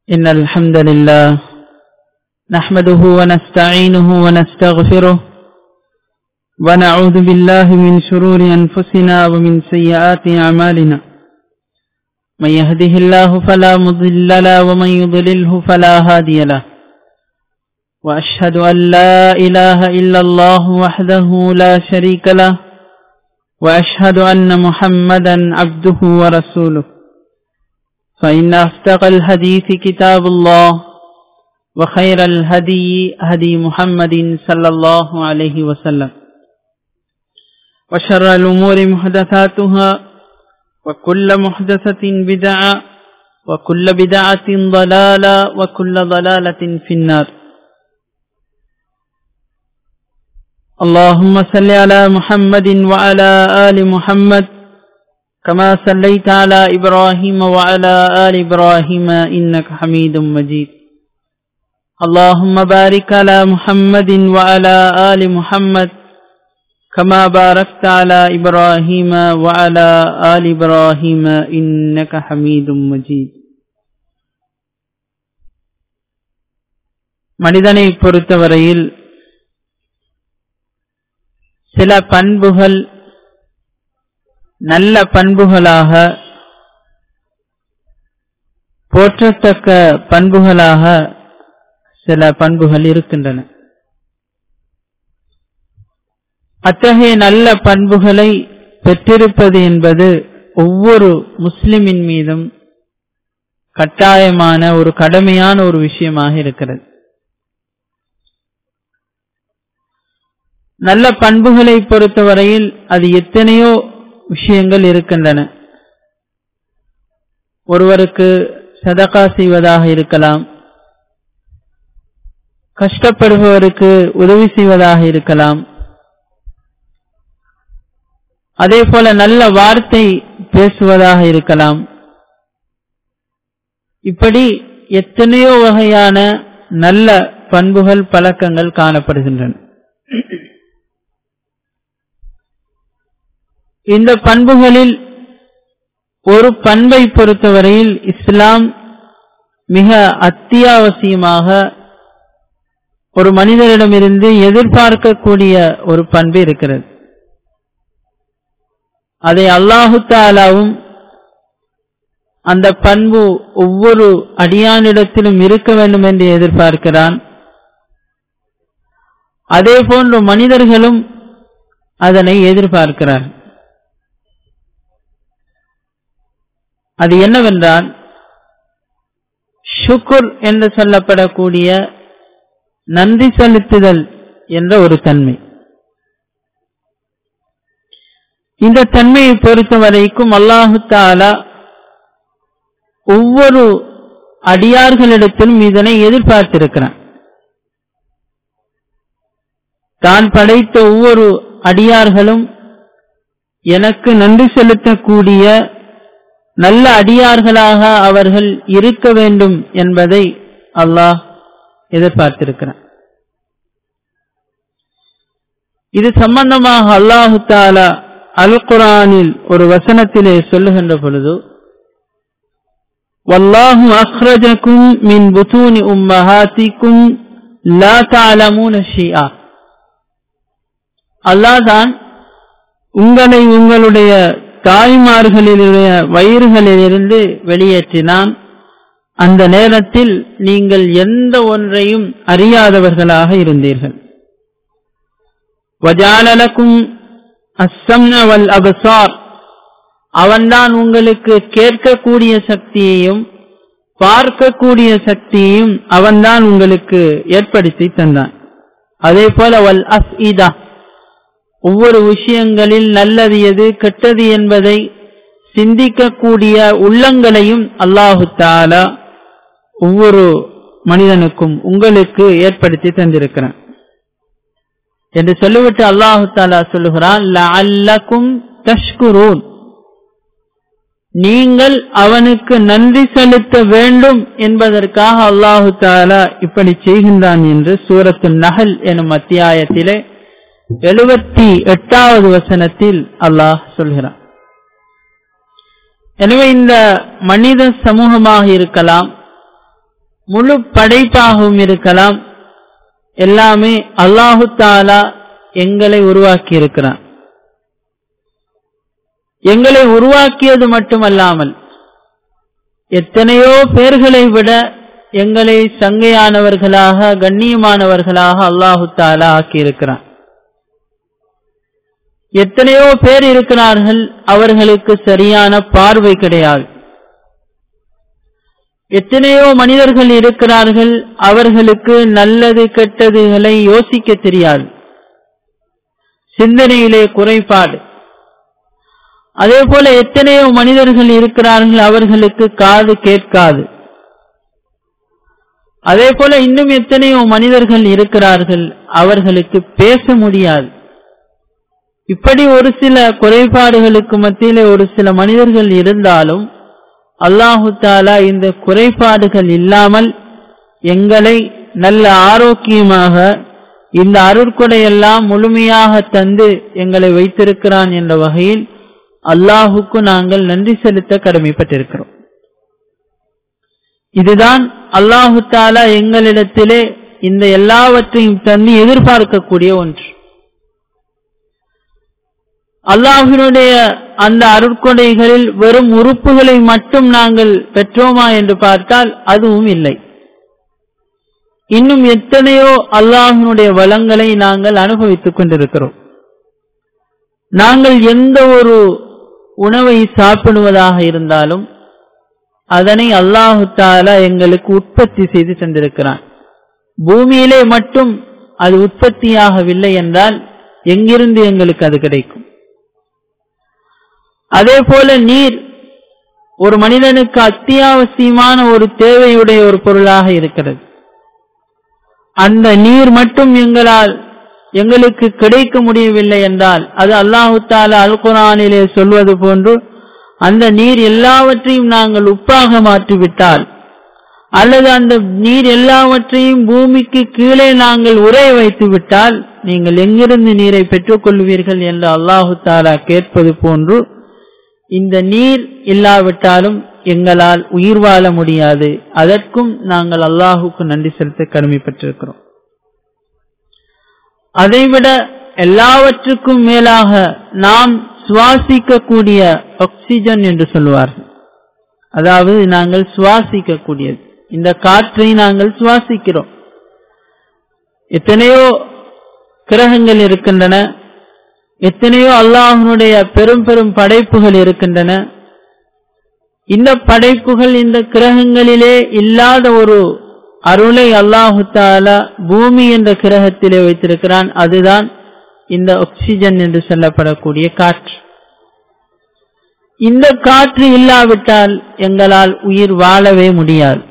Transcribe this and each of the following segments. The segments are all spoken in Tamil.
إن الحمد لله نحمده ونستعينه ونستغفره ونعوذ بالله من شرور أنفسنا ومن سيئات أعمالنا من يهده الله فلا مضل له ومن يضلله فلا هادي له وأشهد أن لا إله إلا الله وحده لا شريك له وأشهد أن محمدا عبده ورسوله فإن أصدق الحديث كتاب الله وخير الهدي هدي محمد صلى الله عليه وسلم وشر الأمور محدثاتها وكل محدثة بدعة وكل بدعة ضلالة وكل ضلالة في النار اللهم صل على محمد وعلى آل محمد كما صليت على إبراهيم وعلى آل إبراهيم إنك حميد مجيد اللهم بارك على محمد وعلى آل محمد كما باركت على إبراهيم وعلى آل إبراهيم إنك حميد مجيد மனிதனை பொறுத்தவரையில் சில பண்புகள் நல்ல பண்புகளாக போற்றத்தக்க பண்புகளாக சில பண்புகள் இருக்கின்றன அத்தகைய நல்ல பண்புகளை பெற்றிருப்பது என்பது ஒவ்வொரு முஸ்லிமின் மீதும் கட்டாயமான ஒரு கடமையான ஒரு விஷயமாக இருக்கிறது நல்ல பண்புகளை பொறுத்தவரையில் அது எத்தனையோ விஷயங்கள் இருக்கின்றன ஒருவருக்கு சதகா செய்வதாக இருக்கலாம் கஷ்டப்படுபவருக்கு உதவி செய்வதாக இருக்கலாம் அதே போல நல்ல வார்த்தை பேசுவதாக இருக்கலாம் இப்படி எத்தனையோ வகையான நல்ல பண்புகள் பழக்கங்கள் காணப்படுகின்றன இந்த பண்புகளில் ஒரு பண்பை பொறுத்தவரையில் இஸ்லாம் மிக அத்தியாவசியமாக ஒரு மனிதரிடமிருந்து எதிர்பார்க்கக்கூடிய ஒரு பண்பு இருக்கிறது அதை அல்லாஹு தாலாவும் அந்த பண்பு ஒவ்வொரு அடியானிடத்திலும் இருக்க வேண்டும் என்று எதிர்பார்க்கிறான் அதே போன்று மனிதர்களும் அதனை எதிர்பார்க்கிறார் அது என்னவென்றால் ஷுக்குர் என்று சொல்லப்படக்கூடிய நன்றி செலுத்துதல் என்ற ஒரு தன்மை இந்த தன்மையை பொறுத்த வரைக்கும் அல்லாஹு தாலா ஒவ்வொரு அடியார்களிடத்திலும் இதனை எதிர்பார்த்திருக்கிறான் தான் படைத்த ஒவ்வொரு அடியார்களும் எனக்கு நன்றி செலுத்தக்கூடிய நல்ல அடியார்களாக அவர்கள் இருக்க வேண்டும் என்பதை அல்லாஹ் எதிர்பார்த்திருக்கிறான் இது சம்பந்தமாக அல்லாஹு தாலா அல் குரானில் ஒரு வசனத்திலே சொல்லுகின்ற பொழுது வல்லாஹு அக்ரஜக்கும் மின் புத்தூனி உம்மஹாத்திக்கும் லா தாலமூன ஷியா அல்லாஹ் தான் உங்களை உங்களுடைய தாய்மார்களிலுடைய வயிறுகளிலிருந்து வெளியேற்றினான் அந்த நேரத்தில் நீங்கள் எந்த ஒன்றையும் அறியாதவர்களாக இருந்தீர்கள் வஜாலலக்கும் அஸ்ஸம்னவல் அபசார் அவன்தான் உங்களுக்கு கேட்கக்கூடிய சக்தியையும் பார்க்கக்கூடிய சக்தியையும் அவன்தான் உங்களுக்கு ஏற்படுத்தி தந்தான் அதே போல வல் அஸ் ஒவ்வொரு விஷயங்களில் நல்லது எது கெட்டது என்பதை சிந்திக்கக்கூடிய உள்ளங்களையும் அல்லாஹு தாலா ஒவ்வொரு மனிதனுக்கும் உங்களுக்கு ஏற்படுத்தி தந்திருக்கிறான் என்று சொல்லிவிட்டு அல்லாஹு தாலா சொல்லுகிறான் அல்லக்கும் தஷ்குரூன் நீங்கள் அவனுக்கு நன்றி செலுத்த வேண்டும் என்பதற்காக அல்லாஹு தாலா இப்படி செய்கின்றான் என்று சூரத்து நகல் எனும் அத்தியாயத்திலே எழுபத்தி எட்டாவது வசனத்தில் அல்லாஹ் சொல்கிறான் எனவே இந்த மனித சமூகமாக இருக்கலாம் முழு படைப்பாகவும் இருக்கலாம் எல்லாமே அல்லாஹு தாலா எங்களை உருவாக்கி இருக்கிறான் எங்களை உருவாக்கியது மட்டுமல்லாமல் எத்தனையோ பேர்களை விட எங்களை சங்கையானவர்களாக கண்ணியமானவர்களாக அல்லாஹு தாலா ஆக்கியிருக்கிறான் எத்தனையோ பேர் இருக்கிறார்கள் அவர்களுக்கு சரியான பார்வை கிடையாது எத்தனையோ மனிதர்கள் இருக்கிறார்கள் அவர்களுக்கு நல்லது கெட்டதுகளை யோசிக்க தெரியாது சிந்தனையிலே குறைபாடு அதே போல எத்தனையோ மனிதர்கள் இருக்கிறார்கள் அவர்களுக்கு காது கேட்காது அதே போல இன்னும் எத்தனையோ மனிதர்கள் இருக்கிறார்கள் அவர்களுக்கு பேச முடியாது இப்படி ஒரு சில குறைபாடுகளுக்கு மத்தியிலே ஒரு சில மனிதர்கள் இருந்தாலும் அல்லாஹு தாலா இந்த குறைபாடுகள் இல்லாமல் எங்களை நல்ல ஆரோக்கியமாக இந்த அருட்கொடையெல்லாம் முழுமையாக தந்து எங்களை வைத்திருக்கிறான் என்ற வகையில் அல்லாஹுக்கு நாங்கள் நன்றி செலுத்த கடமைப்பட்டிருக்கிறோம் இதுதான் அல்லாஹு தாலா எங்களிடத்திலே இந்த எல்லாவற்றையும் தந்து எதிர்பார்க்கக்கூடிய ஒன்று அல்லாஹினுடைய அந்த அருட்கொடைகளில் வெறும் உறுப்புகளை மட்டும் நாங்கள் பெற்றோமா என்று பார்த்தால் அதுவும் இல்லை இன்னும் எத்தனையோ அல்லாஹினுடைய வளங்களை நாங்கள் அனுபவித்துக் கொண்டிருக்கிறோம் நாங்கள் எந்த ஒரு உணவை சாப்பிடுவதாக இருந்தாலும் அதனை அல்லாஹு தாலா எங்களுக்கு உற்பத்தி செய்து தந்திருக்கிறான் பூமியிலே மட்டும் அது உற்பத்தியாகவில்லை என்றால் எங்கிருந்து எங்களுக்கு அது கிடைக்கும் அதே போல நீர் ஒரு மனிதனுக்கு அத்தியாவசியமான ஒரு தேவையுடைய ஒரு பொருளாக இருக்கிறது அந்த நீர் மட்டும் எங்களால் எங்களுக்கு கிடைக்க முடியவில்லை என்றால் அது அல்லாஹு தாலா அல் குரானிலே சொல்வது போன்று அந்த நீர் எல்லாவற்றையும் நாங்கள் உப்பாக மாற்றிவிட்டால் அல்லது அந்த நீர் எல்லாவற்றையும் பூமிக்கு கீழே நாங்கள் உரைய வைத்து விட்டால் நீங்கள் எங்கிருந்து நீரை பெற்றுக் கொள்வீர்கள் என்று அல்லாஹு தாலா கேட்பது போன்று இந்த நீர் இல்லாவிட்டாலும் எங்களால் உயிர் வாழ முடியாது அதற்கும் நாங்கள் அல்லாஹுக்கு நன்றி செலுத்த கடமைப்பட்டிருக்கிறோம் அதைவிட எல்லாவற்றுக்கும் மேலாக நாம் சுவாசிக்கக்கூடிய ஆக்சிஜன் என்று சொல்லுவார்கள் அதாவது நாங்கள் சுவாசிக்கக்கூடியது இந்த காற்றை நாங்கள் சுவாசிக்கிறோம் எத்தனையோ கிரகங்கள் இருக்கின்றன எத்தனையோ அல்லாஹனுடைய பெரும் பெரும் படைப்புகள் இருக்கின்றன இந்த படைப்புகள் இந்த கிரகங்களிலே இல்லாத ஒரு அருளை அல்லாஹு தாலா பூமி என்ற கிரகத்திலே வைத்திருக்கிறான் அதுதான் இந்த ஆக்சிஜன் என்று சொல்லப்படக்கூடிய காற்று இந்த காற்று இல்லாவிட்டால் எங்களால் உயிர் வாழவே முடியாது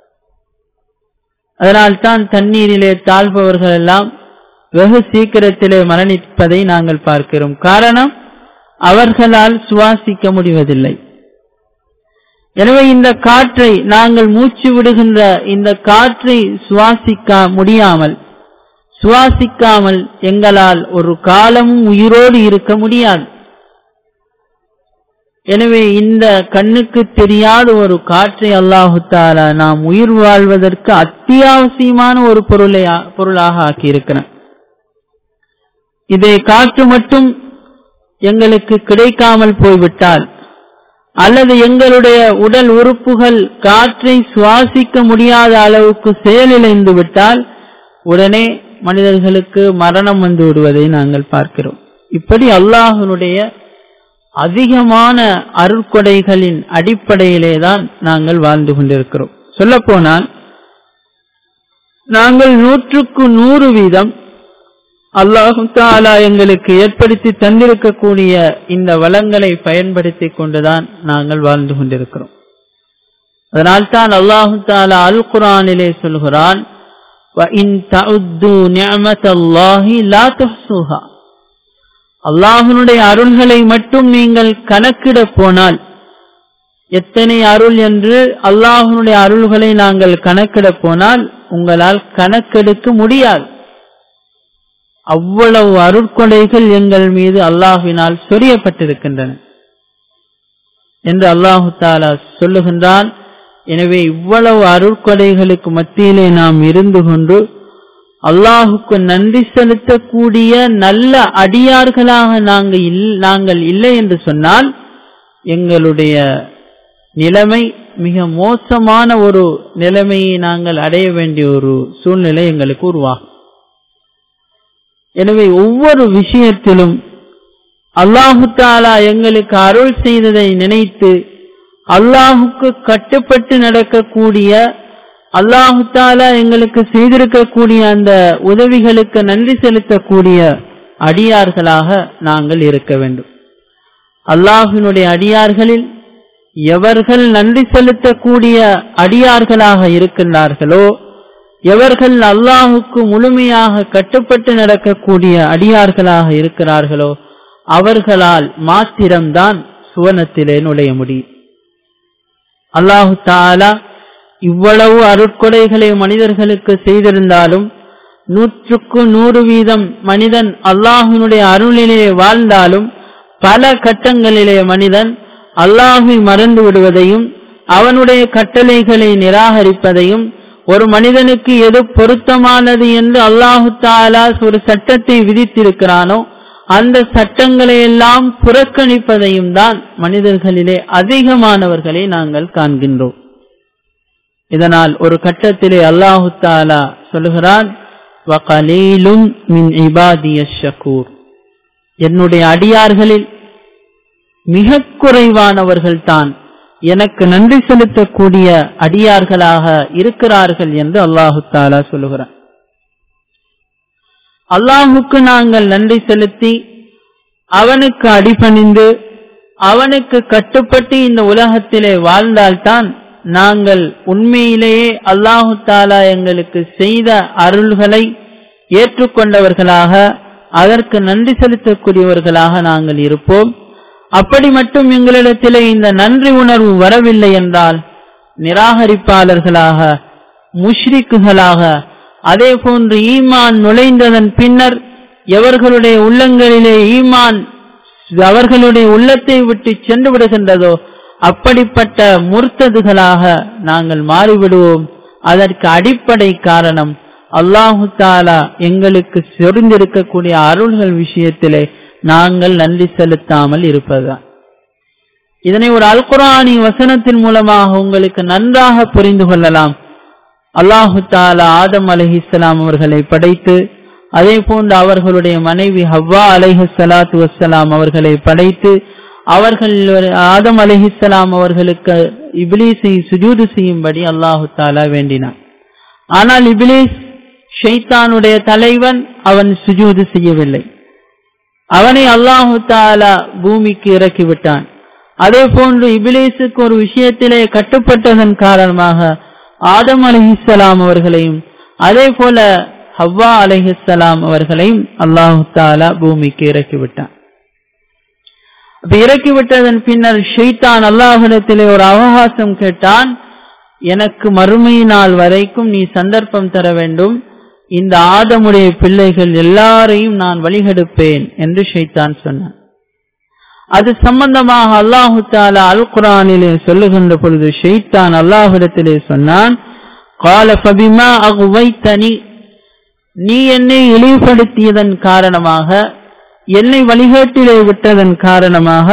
அதனால்தான் தண்ணீரிலே தாழ்பவர்கள் எல்லாம் வெகு சீக்கிரத்திலே மரணிப்பதை நாங்கள் பார்க்கிறோம் காரணம் அவர்களால் சுவாசிக்க முடிவதில்லை எனவே இந்த காற்றை நாங்கள் மூச்சு விடுகின்ற இந்த காற்றை சுவாசிக்க முடியாமல் சுவாசிக்காமல் எங்களால் ஒரு காலமும் உயிரோடு இருக்க முடியாது எனவே இந்த கண்ணுக்கு தெரியாத ஒரு காற்றை அல்லாஹு தாலா நாம் உயிர் வாழ்வதற்கு அத்தியாவசியமான ஒரு பொருளை பொருளாக ஆக்கியிருக்கிறேன் இதை காற்று மட்டும் எங்களுக்கு கிடைக்காமல் போய்விட்டால் அல்லது எங்களுடைய உடல் உறுப்புகள் காற்றை சுவாசிக்க முடியாத அளவுக்கு செயலிழந்து விட்டால் உடனே மனிதர்களுக்கு மரணம் வந்து விடுவதை நாங்கள் பார்க்கிறோம் இப்படி அல்லாஹனுடைய அதிகமான அருட்கொடைகளின் அடிப்படையிலே தான் நாங்கள் வாழ்ந்து கொண்டிருக்கிறோம் சொல்ல போனால் நாங்கள் நூற்றுக்கு நூறு வீதம் அல்லாஹு தாலா எங்களுக்கு ஏற்படுத்தி தந்திருக்கக்கூடிய இந்த வளங்களை பயன்படுத்தி கொண்டுதான் நாங்கள் வாழ்ந்து கொண்டிருக்கிறோம் அதனால்தான் அல்லாஹு தாலா அல் குரானிலே சொல்கிறான் அல்லாஹனுடைய அருள்களை மட்டும் நீங்கள் கணக்கிட போனால் எத்தனை அருள் என்று அல்லாஹனுடைய அருள்களை நாங்கள் கணக்கிட போனால் உங்களால் கணக்கெடுக்க முடியாது அவ்வளவு அருட்கொடைகள் எங்கள் மீது அல்லாஹினால் சொரியப்பட்டிருக்கின்றன என்று அல்லாஹு தாலா சொல்லுகின்றான் எனவே இவ்வளவு அருட்கொடைகளுக்கு மத்தியிலே நாம் இருந்து கொண்டு அல்லாஹுக்கு நன்றி செலுத்தக்கூடிய நல்ல அடியார்களாக நாங்கள் நாங்கள் இல்லை என்று சொன்னால் எங்களுடைய நிலைமை மிக மோசமான ஒரு நிலைமையை நாங்கள் அடைய வேண்டிய ஒரு சூழ்நிலை எங்களுக்கு உருவாகும் எனவே ஒவ்வொரு விஷயத்திலும் அல்லாஹு தாலா எங்களுக்கு அருள் செய்ததை நினைத்து அல்லாஹுக்கு கட்டுப்பட்டு நடக்கக்கூடிய அல்லாஹு தாலா எங்களுக்கு செய்திருக்கக்கூடிய அந்த உதவிகளுக்கு நன்றி செலுத்தக்கூடிய அடியார்களாக நாங்கள் இருக்க வேண்டும் அல்லாஹினுடைய அடியார்களில் எவர்கள் நன்றி செலுத்தக்கூடிய அடியார்களாக இருக்கின்றார்களோ எவர்கள் அல்லாஹுக்கு முழுமையாக கட்டுப்பட்டு நடக்கக்கூடிய அடியார்களாக இருக்கிறார்களோ அவர்களால் மாத்திரம்தான் சுவனத்திலே நுழைய முடியும் அல்லாஹு தாலா இவ்வளவு அருட்கொடைகளை மனிதர்களுக்கு செய்திருந்தாலும் நூற்றுக்கு நூறு வீதம் மனிதன் அல்லாஹினுடைய அருளிலே வாழ்ந்தாலும் பல கட்டங்களிலே மனிதன் அல்லாஹை மறந்து விடுவதையும் அவனுடைய கட்டளைகளை நிராகரிப்பதையும் ஒரு மனிதனுக்கு எது பொருத்தமானது என்று அல்லாஹு தாலா ஒரு சட்டத்தை விதித்திருக்கிறானோ அந்த சட்டங்களை எல்லாம் புறக்கணிப்பதையும் தான் மனிதர்களிலே அதிகமானவர்களை நாங்கள் காண்கின்றோம் இதனால் ஒரு கட்டத்திலே அல்லாஹு தாலா சொல்லுகிறான் என்னுடைய அடியார்களில் மிக குறைவானவர்கள் தான் எனக்கு நன்றி செலுத்தக்கூடிய அடியார்களாக இருக்கிறார்கள் என்று அல்லாஹு தாலா சொல்லுகிறான் அல்லாஹுக்கு நாங்கள் நன்றி செலுத்தி அவனுக்கு அடிபணிந்து அவனுக்கு கட்டுப்பட்டு இந்த உலகத்திலே வாழ்ந்தால்தான் நாங்கள் உண்மையிலேயே அல்லாஹு தாலா எங்களுக்கு செய்த அருள்களை ஏற்றுக்கொண்டவர்களாக அதற்கு நன்றி செலுத்தக்கூடியவர்களாக நாங்கள் இருப்போம் அப்படி மட்டும் எங்களிடத்திலே இந்த நன்றி உணர்வு வரவில்லை என்றால் நிராகரிப்பாளர்களாக முஷ்ரிக்குகளாக அதே போன்று ஈமான் நுழைந்ததன் பின்னர் எவர்களுடைய உள்ளங்களிலே ஈமான் அவர்களுடைய உள்ளத்தை விட்டு சென்று விடுகின்றதோ அப்படிப்பட்ட முர்த்ததுகளாக நாங்கள் மாறிவிடுவோம் அதற்கு அடிப்படை காரணம் அல்லாஹு தாலா எங்களுக்கு சொரிந்திருக்கக்கூடிய அருள்கள் விஷயத்திலே நாங்கள் நன்றி செலுத்தாமல் இருப்பதுதான் இதனை ஒரு அல்குரானி வசனத்தின் மூலமாக உங்களுக்கு நன்றாக புரிந்து கொள்ளலாம் அல்லாஹு தாலா ஆதம் அலஹிஸ்லாம் அவர்களை படைத்து அதே போன்று அவர்களுடைய மனைவி ஹவ்வா அலைஹி சலாத்து வசலாம் அவர்களை படைத்து அவர்கள் ஆதம் அலஹிஸ்லாம் அவர்களுக்கு இபிலீஸை சுஜூது செய்யும்படி அல்லாஹு தாலா வேண்டினார் ஆனால் இபிலீஸ் ஷைத்தானுடைய தலைவன் அவன் சுஜூது செய்யவில்லை அவனை அல்லாஹு தாலா பூமிக்கு இறக்கிவிட்டான் அதே போன்று இபிலேசுக்கு ஒரு விஷயத்திலே கட்டுப்பட்டதன் காரணமாக ஆதம் அலஹிசலாம் அவர்களையும் அதே போல ஹவ்வா அலஹிசலாம் அவர்களையும் அல்லாஹு தாலா பூமிக்கு இறக்கிவிட்டான் அப்ப இறக்கிவிட்டதன் பின்னர் ஷெய்தான் அல்லாஹிடத்திலே ஒரு அவகாசம் கேட்டான் எனக்கு மறுமை நாள் வரைக்கும் நீ சந்தர்ப்பம் தர வேண்டும் இந்த ஆதமுடைய பிள்ளைகள் எல்லாரையும் நான் வழிகெடுப்பேன் என்று ஷைத்தான் சொன்னான் அது சம்பந்தமாக அல்லாஹு தாலா அல் குரானிலே சொல்லுகின்ற பொழுது ஷெய்தான் அல்லாஹிடத்திலே சொன்னான் கால பபிமா அகுவைத்தனி நீ என்னை இழிவுபடுத்தியதன் காரணமாக என்னை வழிகாட்டிலே விட்டதன் காரணமாக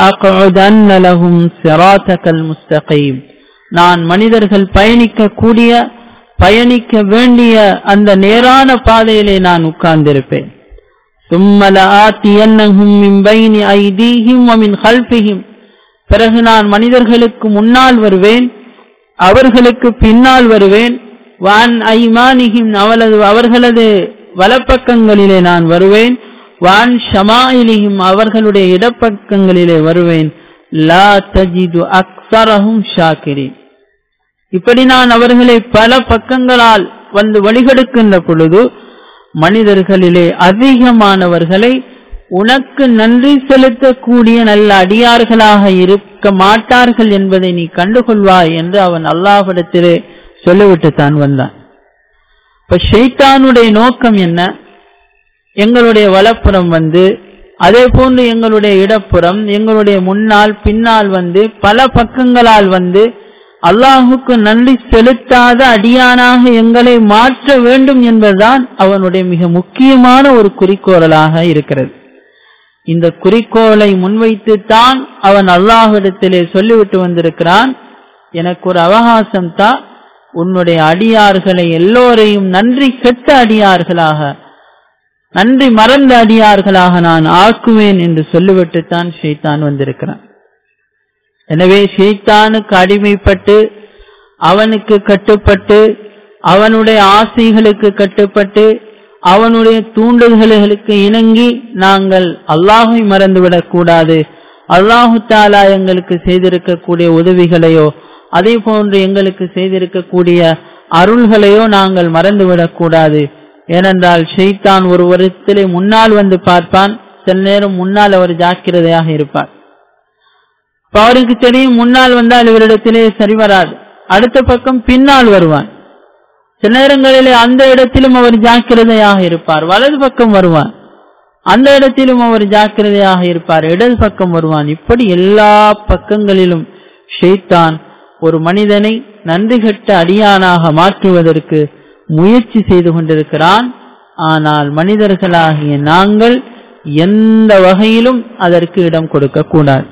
லகும் சிராத்தகல் முஸ்தகீம் நான் மனிதர்கள் பயணிக்கக்கூடிய பயணிக்க வேண்டிய அந்த நேரான பாதையிலே நான் உட்கார்ந்திருப்பேன் பிறகு நான் மனிதர்களுக்கு முன்னால் வருவேன் அவர்களுக்கு பின்னால் வருவேன் வான் ஐமானிகிம் அவளது அவர்களது வலப்பக்கங்களிலே நான் வருவேன் வான் ஷமாயிலியும் அவர்களுடைய இடப்பக்கங்களிலே வருவேன் லா தஜிது அக்சரஹும் ஷாக்கிரின் இப்படி நான் அவர்களை பல பக்கங்களால் வந்து வழிகெடுக்கின்ற பொழுது மனிதர்களிலே அதிகமானவர்களை உனக்கு நன்றி செலுத்தக்கூடிய நல்ல அடியார்களாக இருக்க மாட்டார்கள் என்பதை நீ கண்டுகொள்வாய் என்று அவன் அல்லாஹிடத்திலே சொல்லிவிட்டு தான் வந்தான் இப்ப ஷெய்தானுடைய நோக்கம் என்ன எங்களுடைய வலப்புறம் வந்து அதே போன்று எங்களுடைய இடப்புறம் எங்களுடைய முன்னால் பின்னால் வந்து பல பக்கங்களால் வந்து அல்லாஹுக்கு நன்றி செலுத்தாத அடியானாக எங்களை மாற்ற வேண்டும் என்பதுதான் அவனுடைய மிக முக்கியமான ஒரு குறிக்கோளாக இருக்கிறது இந்த குறிக்கோளை முன்வைத்து தான் அவன் அல்லாஹிடத்திலே சொல்லிவிட்டு வந்திருக்கிறான் எனக்கு ஒரு அவகாசம் தான் உன்னுடைய அடியார்களை எல்லோரையும் நன்றி கெட்ட அடியார்களாக நன்றி மறந்த அடியார்களாக நான் ஆக்குவேன் என்று சொல்லிவிட்டு தான் ஷெய்தான் வந்திருக்கிறான் எனவே ஷெய்தானுக்கு அடிமைப்பட்டு அவனுக்கு கட்டுப்பட்டு அவனுடைய ஆசைகளுக்கு கட்டுப்பட்டு அவனுடைய தூண்டுதல்களுக்கு இணங்கி நாங்கள் அல்லாஹை மறந்துவிடக் கூடாது அல்லாஹு தாலா எங்களுக்கு செய்திருக்கக்கூடிய உதவிகளையோ அதே போன்று எங்களுக்கு செய்திருக்கக்கூடிய அருள்களையோ நாங்கள் மறந்துவிடக் கூடாது ஏனென்றால் ஷெய்தான் ஒரு வருடத்திலே முன்னால் வந்து பார்ப்பான் சில நேரம் முன்னால் அவர் ஜாக்கிரதையாக இருப்பார் அவருக்கு தெரியும் முன்னால் வந்தால் இவரிடத்திலே சரி வராது அடுத்த பக்கம் பின்னால் வருவான் சில நேரங்களிலே அந்த இடத்திலும் அவர் ஜாக்கிரதையாக இருப்பார் வலது பக்கம் வருவான் அந்த இடத்திலும் அவர் ஜாக்கிரதையாக இருப்பார் இடது பக்கம் வருவான் இப்படி எல்லா பக்கங்களிலும் ஷெய்தான் ஒரு மனிதனை நன்றி கட்ட அடியானாக மாற்றுவதற்கு முயற்சி செய்து கொண்டிருக்கிறான் ஆனால் மனிதர்களாகிய நாங்கள் எந்த வகையிலும் அதற்கு இடம் கொடுக்க கூடாது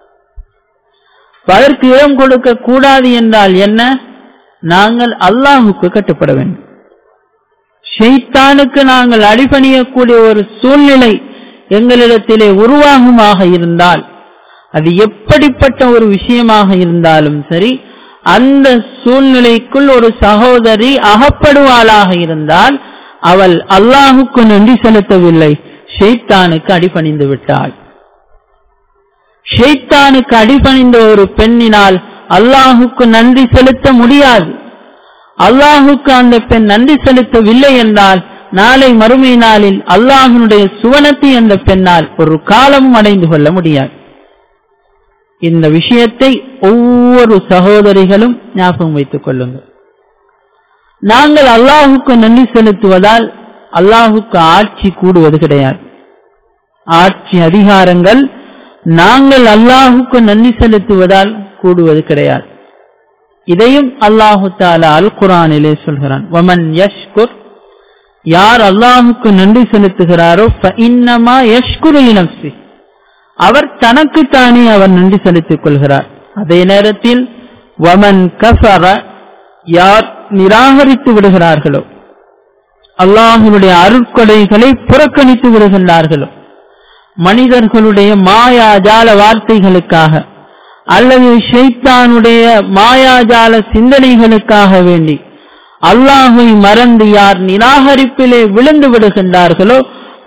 அதற்கு இடம் கொடுக்க கூடாது என்றால் என்ன நாங்கள் அல்லாஹுக்கு கட்டுப்பட வேண்டும் ஷெய்தானுக்கு நாங்கள் அடிபணியக்கூடிய ஒரு சூழ்நிலை எங்களிடத்திலே உருவாகுமாக இருந்தால் அது எப்படிப்பட்ட ஒரு விஷயமாக இருந்தாலும் சரி அந்த சூழ்நிலைக்குள் ஒரு சகோதரி அகப்படுவாளாக இருந்தால் அவள் அல்லாஹுக்கு நன்றி செலுத்தவில்லை ஷெய்தானுக்கு அடிபணிந்து விட்டாள் ஷெய்தானுக்கு அடிபணிந்த ஒரு பெண்ணினால் அல்லாஹுக்கு நன்றி செலுத்த முடியாது அல்லாஹுக்கு அந்த பெண் நன்றி செலுத்தவில்லை என்றால் நாளை மறுமை நாளில் அல்லாஹனுடைய சுவனத்தை அந்த பெண்ணால் ஒரு காலமும் அடைந்து கொள்ள முடியாது இந்த விஷயத்தை ஒவ்வொரு சகோதரிகளும் ஞாபகம் வைத்துக் கொள்ளுங்கள் நாங்கள் அல்லாஹுக்கு நன்றி செலுத்துவதால் அல்லாஹுக்கு ஆட்சி கூடுவது கிடையாது ஆட்சி அதிகாரங்கள் நாங்கள் அல்லாஹுக்கு நன்றி செலுத்துவதால் கூடுவது கிடையாது இதையும் அல்லாஹு தாலா அல் குரானிலே சொல்கிறான் வமன் யஷ்குர் யார் அல்லாஹுக்கு நன்றி செலுத்துகிறாரோ இன்னமா யஷ்குரு நப்சி அவர் தனக்குத்தானே அவர் நன்றி செலுத்திக் கொள்கிறார் அதே நேரத்தில் வமன் கஃபர யார் நிராகரித்து விடுகிறார்களோ அல்லாஹனுடைய அருட்கொடைகளை புறக்கணித்து விடுகின்றார்களோ மனிதர்களுடைய மாயாஜால வார்த்தைகளுக்காக அல்லது ஷைத்தானுடைய மாயாஜால சிந்தனைகளுக்காக வேண்டி அல்லாஹை மறந்து யார் நிராகரிப்பிலே விழுந்து விடுகின்றார்களோ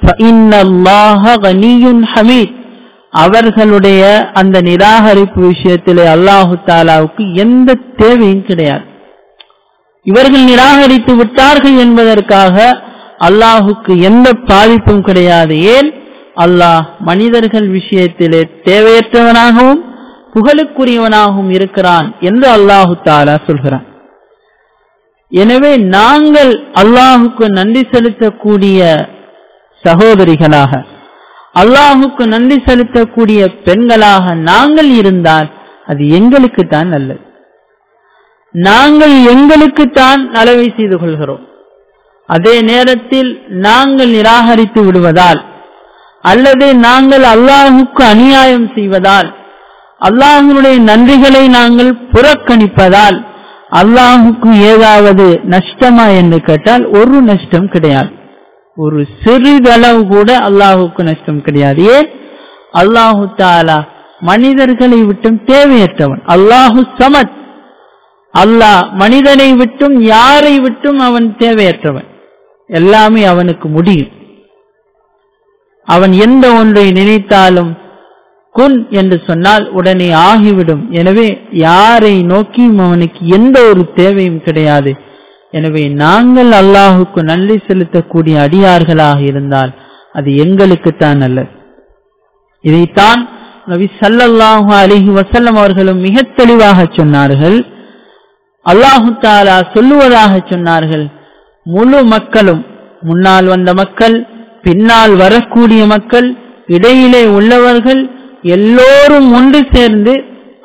ஹமீத் அவர்களுடைய அந்த நிராகரிப்பு விஷயத்திலே அல்லாஹு தாலாவுக்கு எந்த தேவையும் கிடையாது இவர்கள் நிராகரித்து விட்டார்கள் என்பதற்காக அல்லாஹுக்கு எந்த பாதிப்பும் கிடையாது ஏன் அல்லாஹ் மனிதர்கள் விஷயத்திலே தேவையற்றவனாகவும் புகழுக்குரியவனாகவும் இருக்கிறான் என்று அல்லாஹு தாலா சொல்கிறான் எனவே நாங்கள் அல்லாஹுக்கு நன்றி செலுத்தக்கூடிய சகோதரிகளாக அல்லாஹுக்கு நன்றி செலுத்தக்கூடிய பெண்களாக நாங்கள் இருந்தால் அது எங்களுக்கு தான் நல்லது நாங்கள் எங்களுக்கு தான் நலவை செய்து கொள்கிறோம் அதே நேரத்தில் நாங்கள் நிராகரித்து விடுவதால் அல்லது நாங்கள் அல்லாஹுக்கு அநியாயம் செய்வதால் அல்லாஹனுடைய நன்றிகளை நாங்கள் புறக்கணிப்பதால் அல்லாஹுக்கு ஏதாவது நஷ்டமா என்று கேட்டால் ஒரு நஷ்டம் கிடையாது ஒரு சிறிதளவு கூட அல்லாஹுக்கு நஷ்டம் கிடையாது ஏன் அல்லாஹு தாலா மனிதர்களை விட்டும் தேவையற்றவன் அல்லாஹு சமத் அல்லாஹ் மனிதனை விட்டும் யாரை விட்டும் அவன் தேவையற்றவன் எல்லாமே அவனுக்கு முடியும் அவன் எந்த ஒன்றை நினைத்தாலும் குன் என்று சொன்னால் உடனே ஆகிவிடும் எனவே யாரை நோக்கியும் அவனுக்கு எந்த ஒரு தேவையும் கிடையாது எனவே நாங்கள் அல்லாஹுக்கு நன்றி செலுத்தக்கூடிய அடியார்களாக இருந்தால் அது எங்களுக்குத்தான் நல்லது இதைத்தான் நபி சல்லல்லாஹு அலிஹி வசல்லம் அவர்களும் மிக தெளிவாக சொன்னார்கள் அல்லாஹு தாலா சொல்லுவதாக சொன்னார்கள் முழு மக்களும் முன்னால் வந்த மக்கள் பின்னால் வரக்கூடிய மக்கள் இடையிலே உள்ளவர்கள் எல்லோரும் ஒன்று சேர்ந்து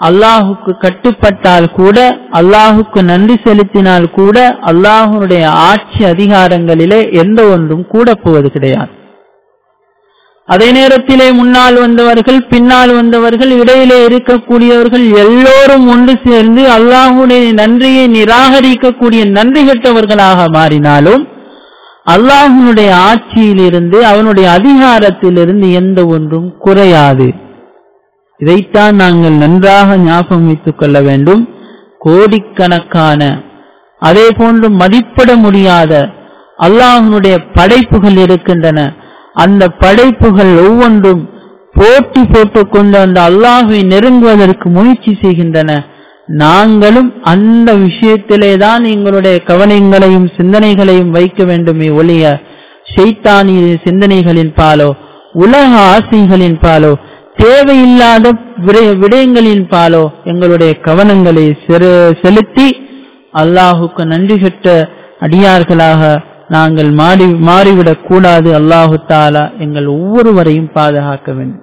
அல்லாஹுக்கு கட்டுப்பட்டால் கூட அல்லாஹுக்கு நன்றி செலுத்தினால் கூட அல்லாஹுடைய ஆட்சி அதிகாரங்களிலே எந்த ஒன்றும் கூட போவது கிடையாது அதே நேரத்திலே முன்னால் வந்தவர்கள் பின்னால் வந்தவர்கள் இடையிலே இருக்கக்கூடியவர்கள் எல்லோரும் ஒன்று சேர்ந்து அல்லாஹுடைய நன்றியை நிராகரிக்கக்கூடிய நன்றி கெட்டவர்களாக மாறினாலும் அல்லாஹனுடைய ஆட்சியிலிருந்து அவனுடைய அதிகாரத்திலிருந்து எந்த ஒன்றும் குறையாது இதைத்தான் நாங்கள் நன்றாக ஞாபகம் வைத்துக் கொள்ள வேண்டும் கோடிக்கணக்கான அதே போன்று மதிப்பிட முடியாத அல்லாஹனுடைய படைப்புகள் இருக்கின்றன அந்த படைப்புகள் ஒவ்வொன்றும் போட்டி போட்டுக் கொண்டு அந்த அல்லாஹை நெருங்குவதற்கு முயற்சி செய்கின்றன நாங்களும் அந்த விஷயத்திலே தான் எங்களுடைய கவனங்களையும் சிந்தனைகளையும் வைக்க வேண்டுமே ஒழிய ஷைத்தானிய சிந்தனைகளின் பாலோ உலக ஆசைகளின் பாலோ தேவையில்லாத விடயங்களின் பாலோ எங்களுடைய கவனங்களை செலுத்தி அல்லாஹுக்கு நன்றி கெட்ட அடியார்களாக நாங்கள் மாறி மாறிவிடக் கூடாது அல்லாஹு தாலா எங்கள் ஒவ்வொருவரையும் பாதுகாக்க வேண்டும்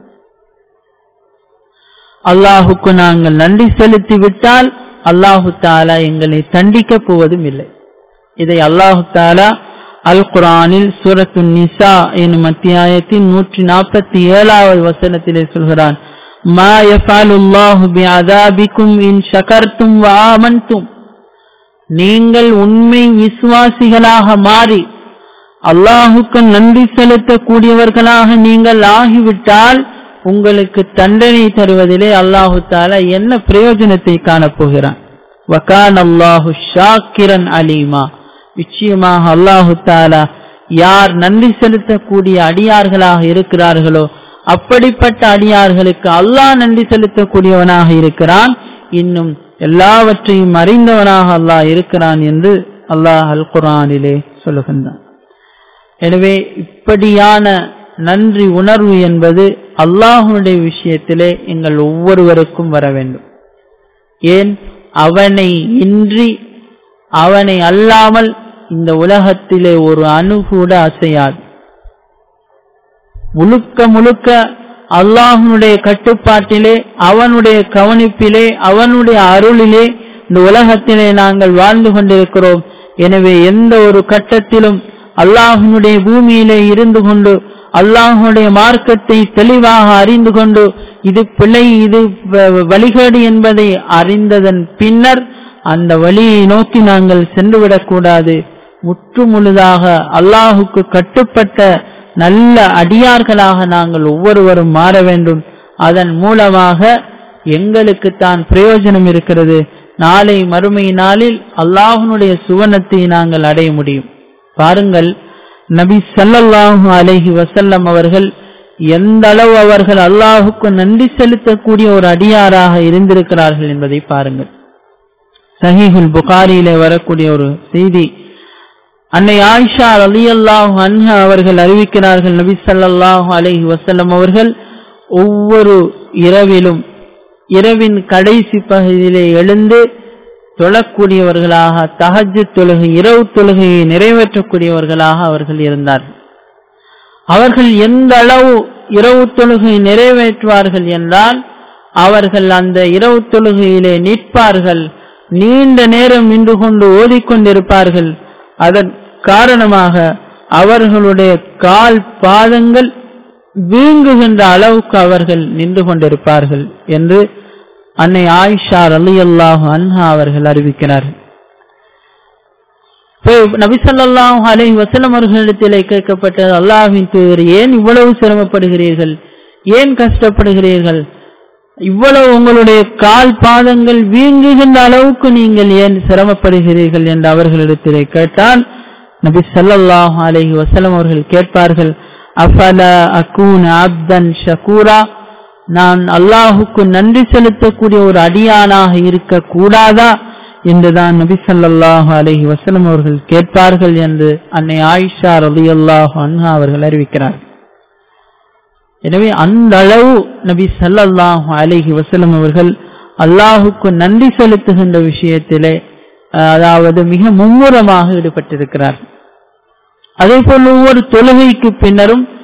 அல்லாஹுக்கு நாங்கள் நன்றி செலுத்தி விட்டால் அல்லாஹு தாலா எங்களை தண்டிக்கப் போவதும் இல்லை இதை அல்லாஹு தாலா அல் குரானில் சூரத்து நிசா எனும் அத்தியாயத்தின் நூற்றி நாற்பத்தி ஏழாவது வசனத்திலே சொல்கிறான் மா யஃபாலுல்லாஹு பிஅதாபிக்கும் இன் ஷகர்தும் வ ஆமன்தும் நீங்கள் உண்மை விசுவாசிகளாக மாறி அல்லாஹுக்கு நன்றி செலுத்தக்கூடியவர்களாக நீங்கள் ஆகிவிட்டால் உங்களுக்கு தண்டனை தருவதிலே அல்லாஹு தாலா என்ன பிரயோஜனத்தை காணப்போகிறான் வகான் அல்லாஹு ஷாக்கிரன் அலீமா நிச்சயமாக அல்லாஹு தாலா யார் நன்றி செலுத்தக்கூடிய அடியார்களாக இருக்கிறார்களோ அப்படிப்பட்ட அடியார்களுக்கு அல்லாஹ் நன்றி செலுத்தக்கூடியவனாக இருக்கிறான் இன்னும் எல்லாவற்றையும் அறிந்தவனாக அல்லாஹ் இருக்கிறான் என்று அல்லாஹ் அல் குரானிலே சொல்லுகின்றான் எனவே இப்படியான நன்றி உணர்வு என்பது அல்லாஹனுடைய விஷயத்திலே எங்கள் ஒவ்வொருவருக்கும் வர வேண்டும் ஏன் அவனை இன்றி அவனை அல்லாமல் இந்த உலகத்திலே ஒரு அணு கூட அசையாது முழுக்க முழுக்க அல்லாஹனுடைய கட்டுப்பாட்டிலே அவனுடைய கவனிப்பிலே அவனுடைய அருளிலே இந்த உலகத்திலே நாங்கள் வாழ்ந்து கொண்டிருக்கிறோம் எனவே எந்த ஒரு கட்டத்திலும் அல்லாஹனுடைய பூமியிலே இருந்து கொண்டு அல்லாஹுடைய மார்க்கத்தை தெளிவாக அறிந்து கொண்டு இது பிழை இது வழிகேடு என்பதை அறிந்ததன் பின்னர் அந்த வழியை நோக்கி நாங்கள் சென்றுவிடக்கூடாது முற்று முழுதாக அல்லாஹுக்கு கட்டுப்பட்ட நல்ல அடியார்களாக நாங்கள் ஒவ்வொருவரும் மாற வேண்டும் அதன் மூலமாக எங்களுக்கு தான் பிரயோஜனம் இருக்கிறது நாளை மறுமை நாளில் அல்லாஹனுடைய சுவனத்தை நாங்கள் அடைய முடியும் பாருங்கள் நபி சல்லல்லாஹு அலைஹி வசல்லம் அவர்கள் எந்த அளவு அவர்கள் அல்லாஹுக்கு நன்றி செலுத்தக்கூடிய ஒரு அடியாராக இருந்திருக்கிறார்கள் என்பதை பாருங்கள் சஹீஹுல் புகாரியிலே வரக்கூடிய ஒரு செய்தி அன்னை ஆயிஷா அலி அல்லாஹு அன்ஹா அவர்கள் அறிவிக்கிறார்கள் நபி சல்லாஹூ அலஹி வசல்லம் அவர்கள் ஒவ்வொரு இரவிலும் இரவின் கடைசி பகுதியிலே எழுந்து தொழக்கூடியவர்களாக தகஜு தொழுகை இரவு தொழுகையை நிறைவேற்றக்கூடியவர்களாக அவர்கள் இருந்தார்கள் அவர்கள் எந்த அளவு இரவு தொழுகை நிறைவேற்றுவார்கள் என்றால் அவர்கள் அந்த இரவு தொழுகையிலே நிற்பார்கள் நீண்ட நேரம் நின்று கொண்டு ஓதிக்கொண்டிருப்பார்கள் அதன் காரணமாக அவர்களுடைய கால் பாதங்கள் வீங்குகின்ற அளவுக்கு அவர்கள் நின்று கொண்டிருப்பார்கள் என்று அன்னை ஆயிஷா அலி அல்லாஹு அன்ஹா அவர்கள் அறிவிக்கிறார்கள் நபிசல்லாஹு அலை வசலம் அவர்களிடத்திலே கேட்கப்பட்டது அல்லாஹின் தூதர் ஏன் இவ்வளவு சிரமப்படுகிறீர்கள் ஏன் கஷ்டப்படுகிறீர்கள் இவ்வளவு உங்களுடைய கால் பாதங்கள் வீங்குகின்ற அளவுக்கு நீங்கள் ஏன் சிரமப்படுகிறீர்கள் என்று அவர்களிடத்திலே கேட்டால் நபி சல்லாஹு அலஹி வசலம் அவர்கள் கேட்பார்கள் அஃபல அகூன் அப்தன் ஷகூரா நான் அல்லாஹுக்கு நன்றி செலுத்தக்கூடிய ஒரு அடியானாக இருக்க கூடாதா என்றுதான் நபி சல்லாஹு அலஹி வசலம் அவர்கள் கேட்பார்கள் என்று அன்னை ஆயிஷா ரபி அல்லாஹு அன்ஹா அவர்கள் அறிவிக்கிறார் எனவே அந்த அளவு நபி சல்லாஹு அலஹி வசலம் அவர்கள் அல்லாஹுக்கு நன்றி செலுத்துகின்ற விஷயத்திலே அதாவது மிக மும்முரமாக ஈடுபட்டிருக்கிறார் அதே போல் ஒவ்வொரு தொழுகைக்கு பின்னரும்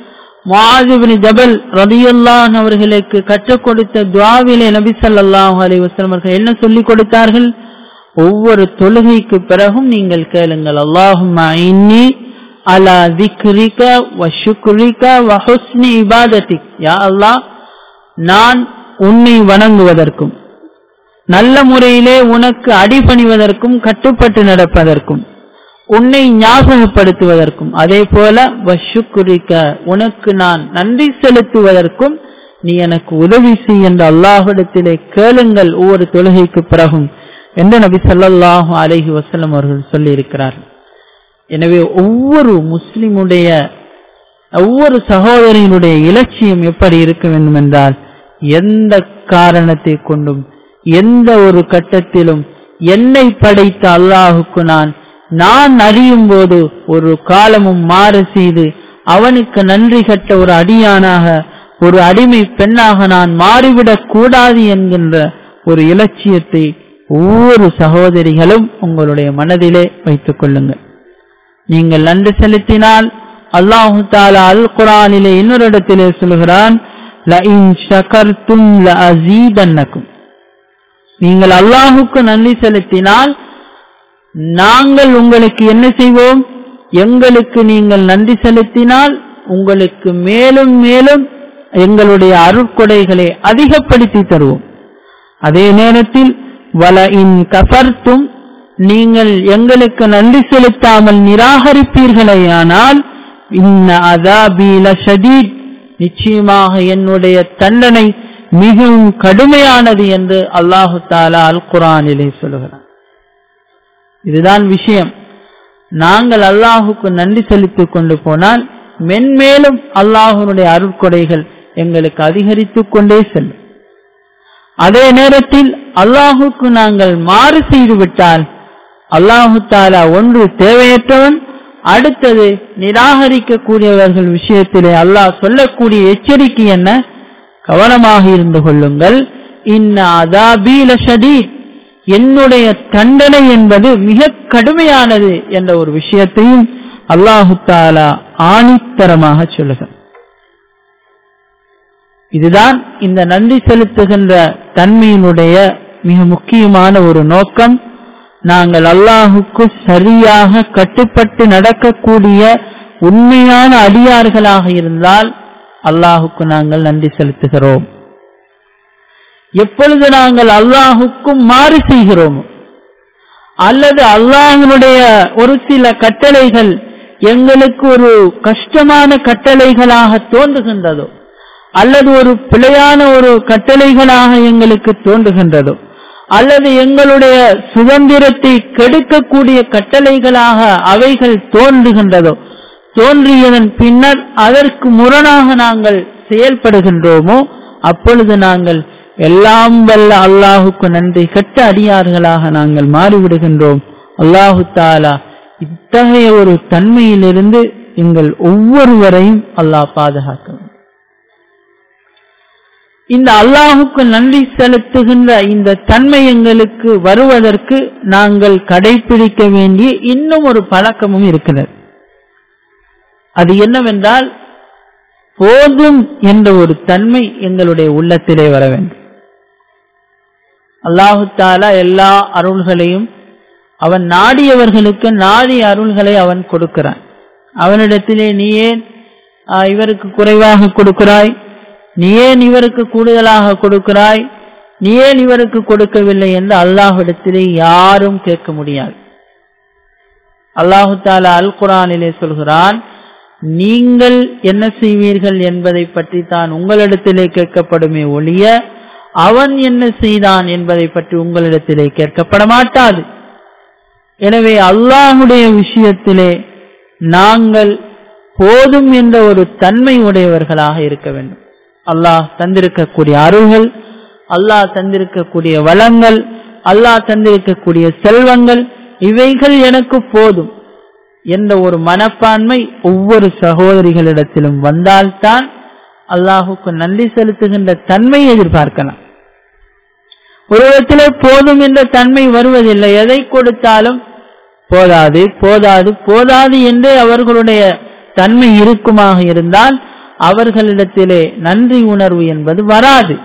முஆதிபின் ஜபல் ரதியுல்லான் அவர்களுக்கு கற்றுக் கொடுத்த துவாவிலே நபி ஸல்லல்லாஹு அலைஹி வஸல்லம் அவர்கள் என்ன சொல்லிக் கொடுத்தார்கள் ஒவ்வொரு தொழுகைக்கு பிறகும் நீங்கள் கேளுங்கள் அல்லாஹும்ம இன்னி அலா திக்ரிக வ ஷுக்ரிக வ ஹுஸ்னி இபாதத்திக் யா அல்லாஹ் நான் உன்னை வணங்குவதற்கும் நல்ல முறையிலே உனக்கு அடிபணிவதற்கும் கட்டுப்பட்டு நடப்பதற்கும் உன்னை ஞாபகப்படுத்துவதற்கும் அதே போல வஷுக்குரிக்க உனக்கு நான் நன்றி செலுத்துவதற்கும் நீ எனக்கு உதவி செய் என்று அல்லாஹிடத்திலே கேளுங்கள் ஒவ்வொரு தொழுகைக்கு பிறகும் என்று நபி ஸல்லல்லாஹு அலைஹி வஸல்லம் அவர்கள் சொல்லி இருக்கிறார்கள் எனவே ஒவ்வொரு முஸ்லிமுடைய ஒவ்வொரு சகோதரியினுடைய இலட்சியம் எப்படி இருக்க வேண்டும் என்றால் எந்த காரணத்தை கொண்டும் எந்த ஒரு கட்டத்திலும் என்னை படைத்த அல்லாஹுக்கு நான் நான் அறியும் போது ஒரு காலமும் மாற செய்து அவனுக்கு நன்றி கட்ட ஒரு அடியானாக ஒரு அடிமை பெண்ணாக நான் மாறிவிடக் கூடாது என்கின்ற ஒரு இலட்சியத்தை ஒவ்வொரு சகோதரிகளும் உங்களுடைய மனதிலே வைத்துக் கொள்ளுங்கள் நீங்கள் நன்றி செலுத்தினால் அல்லாஹு தாலா அல் குரானிலே இன்னொரு இடத்திலே சொல்கிறான் நீங்கள் அல்லாஹுக்கு நன்றி செலுத்தினால் நாங்கள் உங்களுக்கு என்ன செய்வோம் எங்களுக்கு நீங்கள் நன்றி செலுத்தினால் உங்களுக்கு மேலும் மேலும் எங்களுடைய அருட்கொடைகளை அதிகப்படுத்தி தருவோம் அதே நேரத்தில் வல இன் கஃபர்த்தும் நீங்கள் எங்களுக்கு நன்றி செலுத்தாமல் நிராகரிப்பீர்களேயானால் இன்ன அதாபீல ஷதீத் நிச்சயமாக என்னுடைய தண்டனை மிகவும் கடுமையானது என்று அல்லாஹு தாலா அல் குரானிலே சொல்லுகிறார் இதுதான் விஷயம் நாங்கள் அல்லாஹுக்கு நன்றி செலுத்திக் கொண்டு போனால் மென்மேலும் அல்லாஹுடைய அருட்கொடைகள் எங்களுக்கு அதிகரித்துக் கொண்டே செல்லும் அதே நேரத்தில் அல்லாஹுக்கு நாங்கள் மாறு செய்து விட்டால் அல்லாஹு தாலா ஒன்று தேவையற்றவன் அடுத்தது நிராகரிக்கக்கூடியவர்கள் விஷயத்திலே அல்லாஹ் சொல்லக்கூடிய எச்சரிக்கை என்ன கவனமாக இருந்து கொள்ளுங்கள் இன்ன அதாபீல ஷதீத் என்னுடைய தண்டனை என்பது மிக கடுமையானது என்ற ஒரு விஷயத்தையும் அல்லாஹு தாலா ஆணித்தரமாக சொல்லுகிறார் இதுதான் இந்த நன்றி செலுத்துகின்ற தன்மையினுடைய மிக முக்கியமான ஒரு நோக்கம் நாங்கள் அல்லாஹுக்கு சரியாக கட்டுப்பட்டு நடக்கக்கூடிய உண்மையான அடியார்களாக இருந்தால் அல்லாஹுக்கு நாங்கள் நன்றி செலுத்துகிறோம் எப்பொழுது நாங்கள் அல்லாஹுக்கும் மாறு செய்கிறோமோ அல்லது அல்லாஹனுடைய ஒரு சில கட்டளைகள் எங்களுக்கு ஒரு கஷ்டமான கட்டளைகளாக தோன்றுகின்றதோ அல்லது ஒரு பிழையான ஒரு கட்டளைகளாக எங்களுக்கு தோன்றுகின்றதோ அல்லது எங்களுடைய சுதந்திரத்தை கெடுக்கக்கூடிய கட்டளைகளாக அவைகள் தோன்றுகின்றதோ தோன்றியதன் பின்னர் அதற்கு முரணாக நாங்கள் செயல்படுகின்றோமோ அப்பொழுது நாங்கள் எல்லாம் வல்ல அல்லாஹுக்கு நன்றி கட்ட அடியார்களாக நாங்கள் மாறிவிடுகின்றோம் அல்லாஹு தாலா இத்தகைய ஒரு தன்மையிலிருந்து எங்கள் ஒவ்வொருவரையும் அல்லாஹ் பாதுகாக்க இந்த அல்லாஹுக்கு நன்றி செலுத்துகின்ற இந்த தன்மை எங்களுக்கு வருவதற்கு நாங்கள் கடைபிடிக்க வேண்டிய இன்னும் ஒரு பழக்கமும் இருக்கிறது அது என்னவென்றால் போதும் என்ற ஒரு தன்மை எங்களுடைய உள்ளத்திலே வர வேண்டும் அல்லாஹு தாலா எல்லா அருள்களையும் அவன் நாடியவர்களுக்கு நாடிய அருள்களை அவன் கொடுக்கிறான் அவனிடத்திலே நீ ஏன் இவருக்கு குறைவாக கொடுக்கிறாய் நீ ஏன் இவருக்கு கூடுதலாக கொடுக்கிறாய் நீ ஏன் இவருக்கு கொடுக்கவில்லை என்று அல்லாஹிடத்திலே யாரும் கேட்க முடியாது அல்லாஹு தாலா அல் குரானிலே சொல்கிறான் நீங்கள் என்ன செய்வீர்கள் என்பதை பற்றி தான் உங்களிடத்திலே கேட்கப்படுமே ஒழிய அவன் என்ன செய்தான் என்பதை பற்றி உங்களிடத்திலே கேட்கப்பட மாட்டாது எனவே அல்லாஹுடைய விஷயத்திலே நாங்கள் போதும் என்ற ஒரு தன்மை உடையவர்களாக இருக்க வேண்டும் அல்லாஹ் தந்திருக்கக்கூடிய அருள்கள் அல்லாஹ் தந்திருக்கக்கூடிய வளங்கள் அல்லாஹ் தந்திருக்கக்கூடிய செல்வங்கள் இவைகள் எனக்கு போதும் என்ற ஒரு மனப்பான்மை ஒவ்வொரு சகோதரிகளிடத்திலும் வந்தால்தான் அல்லாஹுக்கு நன்றி செலுத்துகின்ற தன்மை எதிர்பார்க்கலாம் ஒரு இடத்திலே போதும் என்ற தன்மை வருவதில்லை எதை கொடுத்தாலும் போதாது போதாது போதாது என்றே அவர்களுடைய தன்மை இருக்குமாக இருந்தால் அவர்களிடத்திலே நன்றி உணர்வு என்பது வராது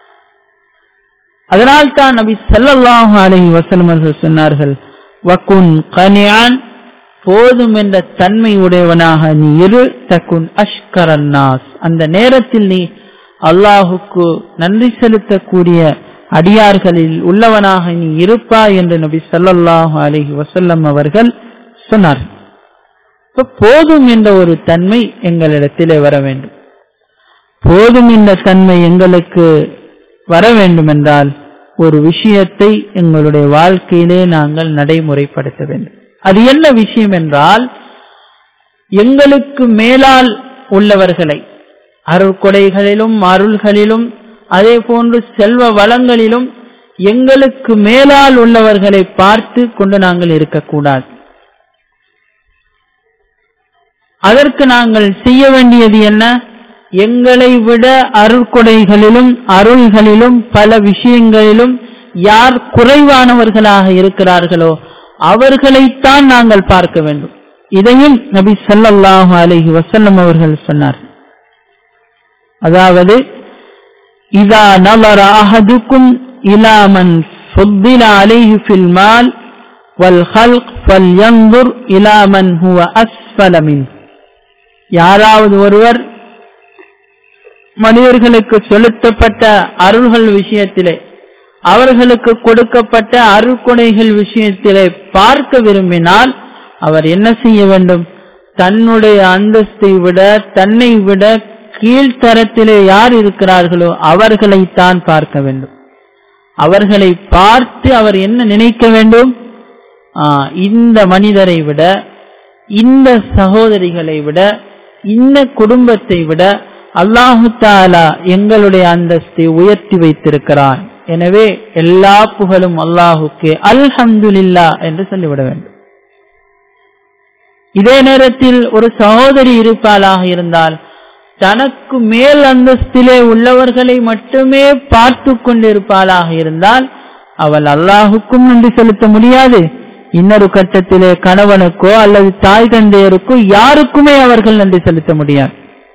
அதனால் தான் நபி ஸல்லல்லாஹு அலைஹி வஸல்லம் அவர்கள் சொன்னார்கள் வகுன் கனியான் போதும் என்ற தன்மை உடையவனாக நீ இரு தக்குன் அஷ்கரன்னாஸ் அந்த நேரத்தில் நீ அல்லாஹுக்கு நன்றி செலுத்தக்கூடிய அடியார்களில் உள்ளவனாக நீ இருப்பாய் என்று நபி ஸல்லல்லாஹு அலைஹி வஸல்லம் அவர்கள் சொன்னார் இப்ப போதும் என்ற ஒரு தன்மை எங்களிடத்திலே வர வேண்டும் போதும் என்ற தன்மை எங்களுக்கு வர வேண்டும் என்றால் ஒரு விஷயத்தை எங்களுடைய வாழ்க்கையிலே நாங்கள் நடைமுறைப்படுத்த வேண்டும் அது என்ன விஷயம் என்றால் எங்களுக்கு மேலால் உள்ளவர்களை அருள்கொடைகளிலும் அருள்களிலும் அதே போன்று செல்வ வளங்களிலும் எங்களுக்கு மேலால் உள்ளவர்களை பார்த்து கொண்டு நாங்கள் இருக்கக்கூடாது அதற்கு நாங்கள் செய்ய வேண்டியது என்ன எங்களை விட அருள்கொடைகளிலும் அருள்களிலும் பல விஷயங்களிலும் யார் குறைவானவர்களாக இருக்கிறார்களோ அவர்களைத்தான் நாங்கள் பார்க்க வேண்டும் இதையும் நபி ஸல்லல்லாஹு அலைஹி வஸல்லம் அவர்கள் சொன்னார் அதாவது இதா நலர அஹதுக்கும் இலா மன் ஃபுத்தில அலைஹி ஃபில் மால் வல் ஹல்க் ஃபல்யன்துர் இலா மன் ஹுவ அஸ்ஃபல மின் யாராவது ஒருவர் மனிதர்களுக்கு செலுத்தப்பட்ட அருள்கள் விஷயத்திலே அவர்களுக்கு கொடுக்கப்பட்ட அருள்கொடைகள் விஷயத்திலே பார்க்க விரும்பினால் அவர் என்ன செய்ய வேண்டும் தன்னுடைய அந்தஸ்தை விட தன்னை விட கீழ்த்தரத்திலே யார் இருக்கிறார்களோ அவர்களைத்தான் பார்க்க வேண்டும் அவர்களை பார்த்து அவர் என்ன நினைக்க வேண்டும் இந்த மனிதரை விட இந்த சகோதரிகளை விட இந்த குடும்பத்தை விட அல்லாஹு தாலா எங்களுடைய அந்தஸ்தை உயர்த்தி வைத்திருக்கிறான் எனவே எல்லா புகழும் அல்லாஹுக்கு அல்ஹம்துலில்லா என்று சொல்லிவிட வேண்டும் இதே நேரத்தில் ஒரு சகோதரி இருப்பாளாக இருந்தால் தனக்கு மேல் அந்தஸ்திலே உள்ளவர்களை மட்டுமே பார்த்து கொண்டிருப்பாளாக இருந்தால் அவள் அல்லாஹுக்கும் நன்றி செலுத்த முடியாது இன்னொரு கட்டத்திலே கணவனுக்கோ அல்லது தாய் தந்தையருக்கோ யாருக்குமே அவர்கள் நன்றி செலுத்த முடியாது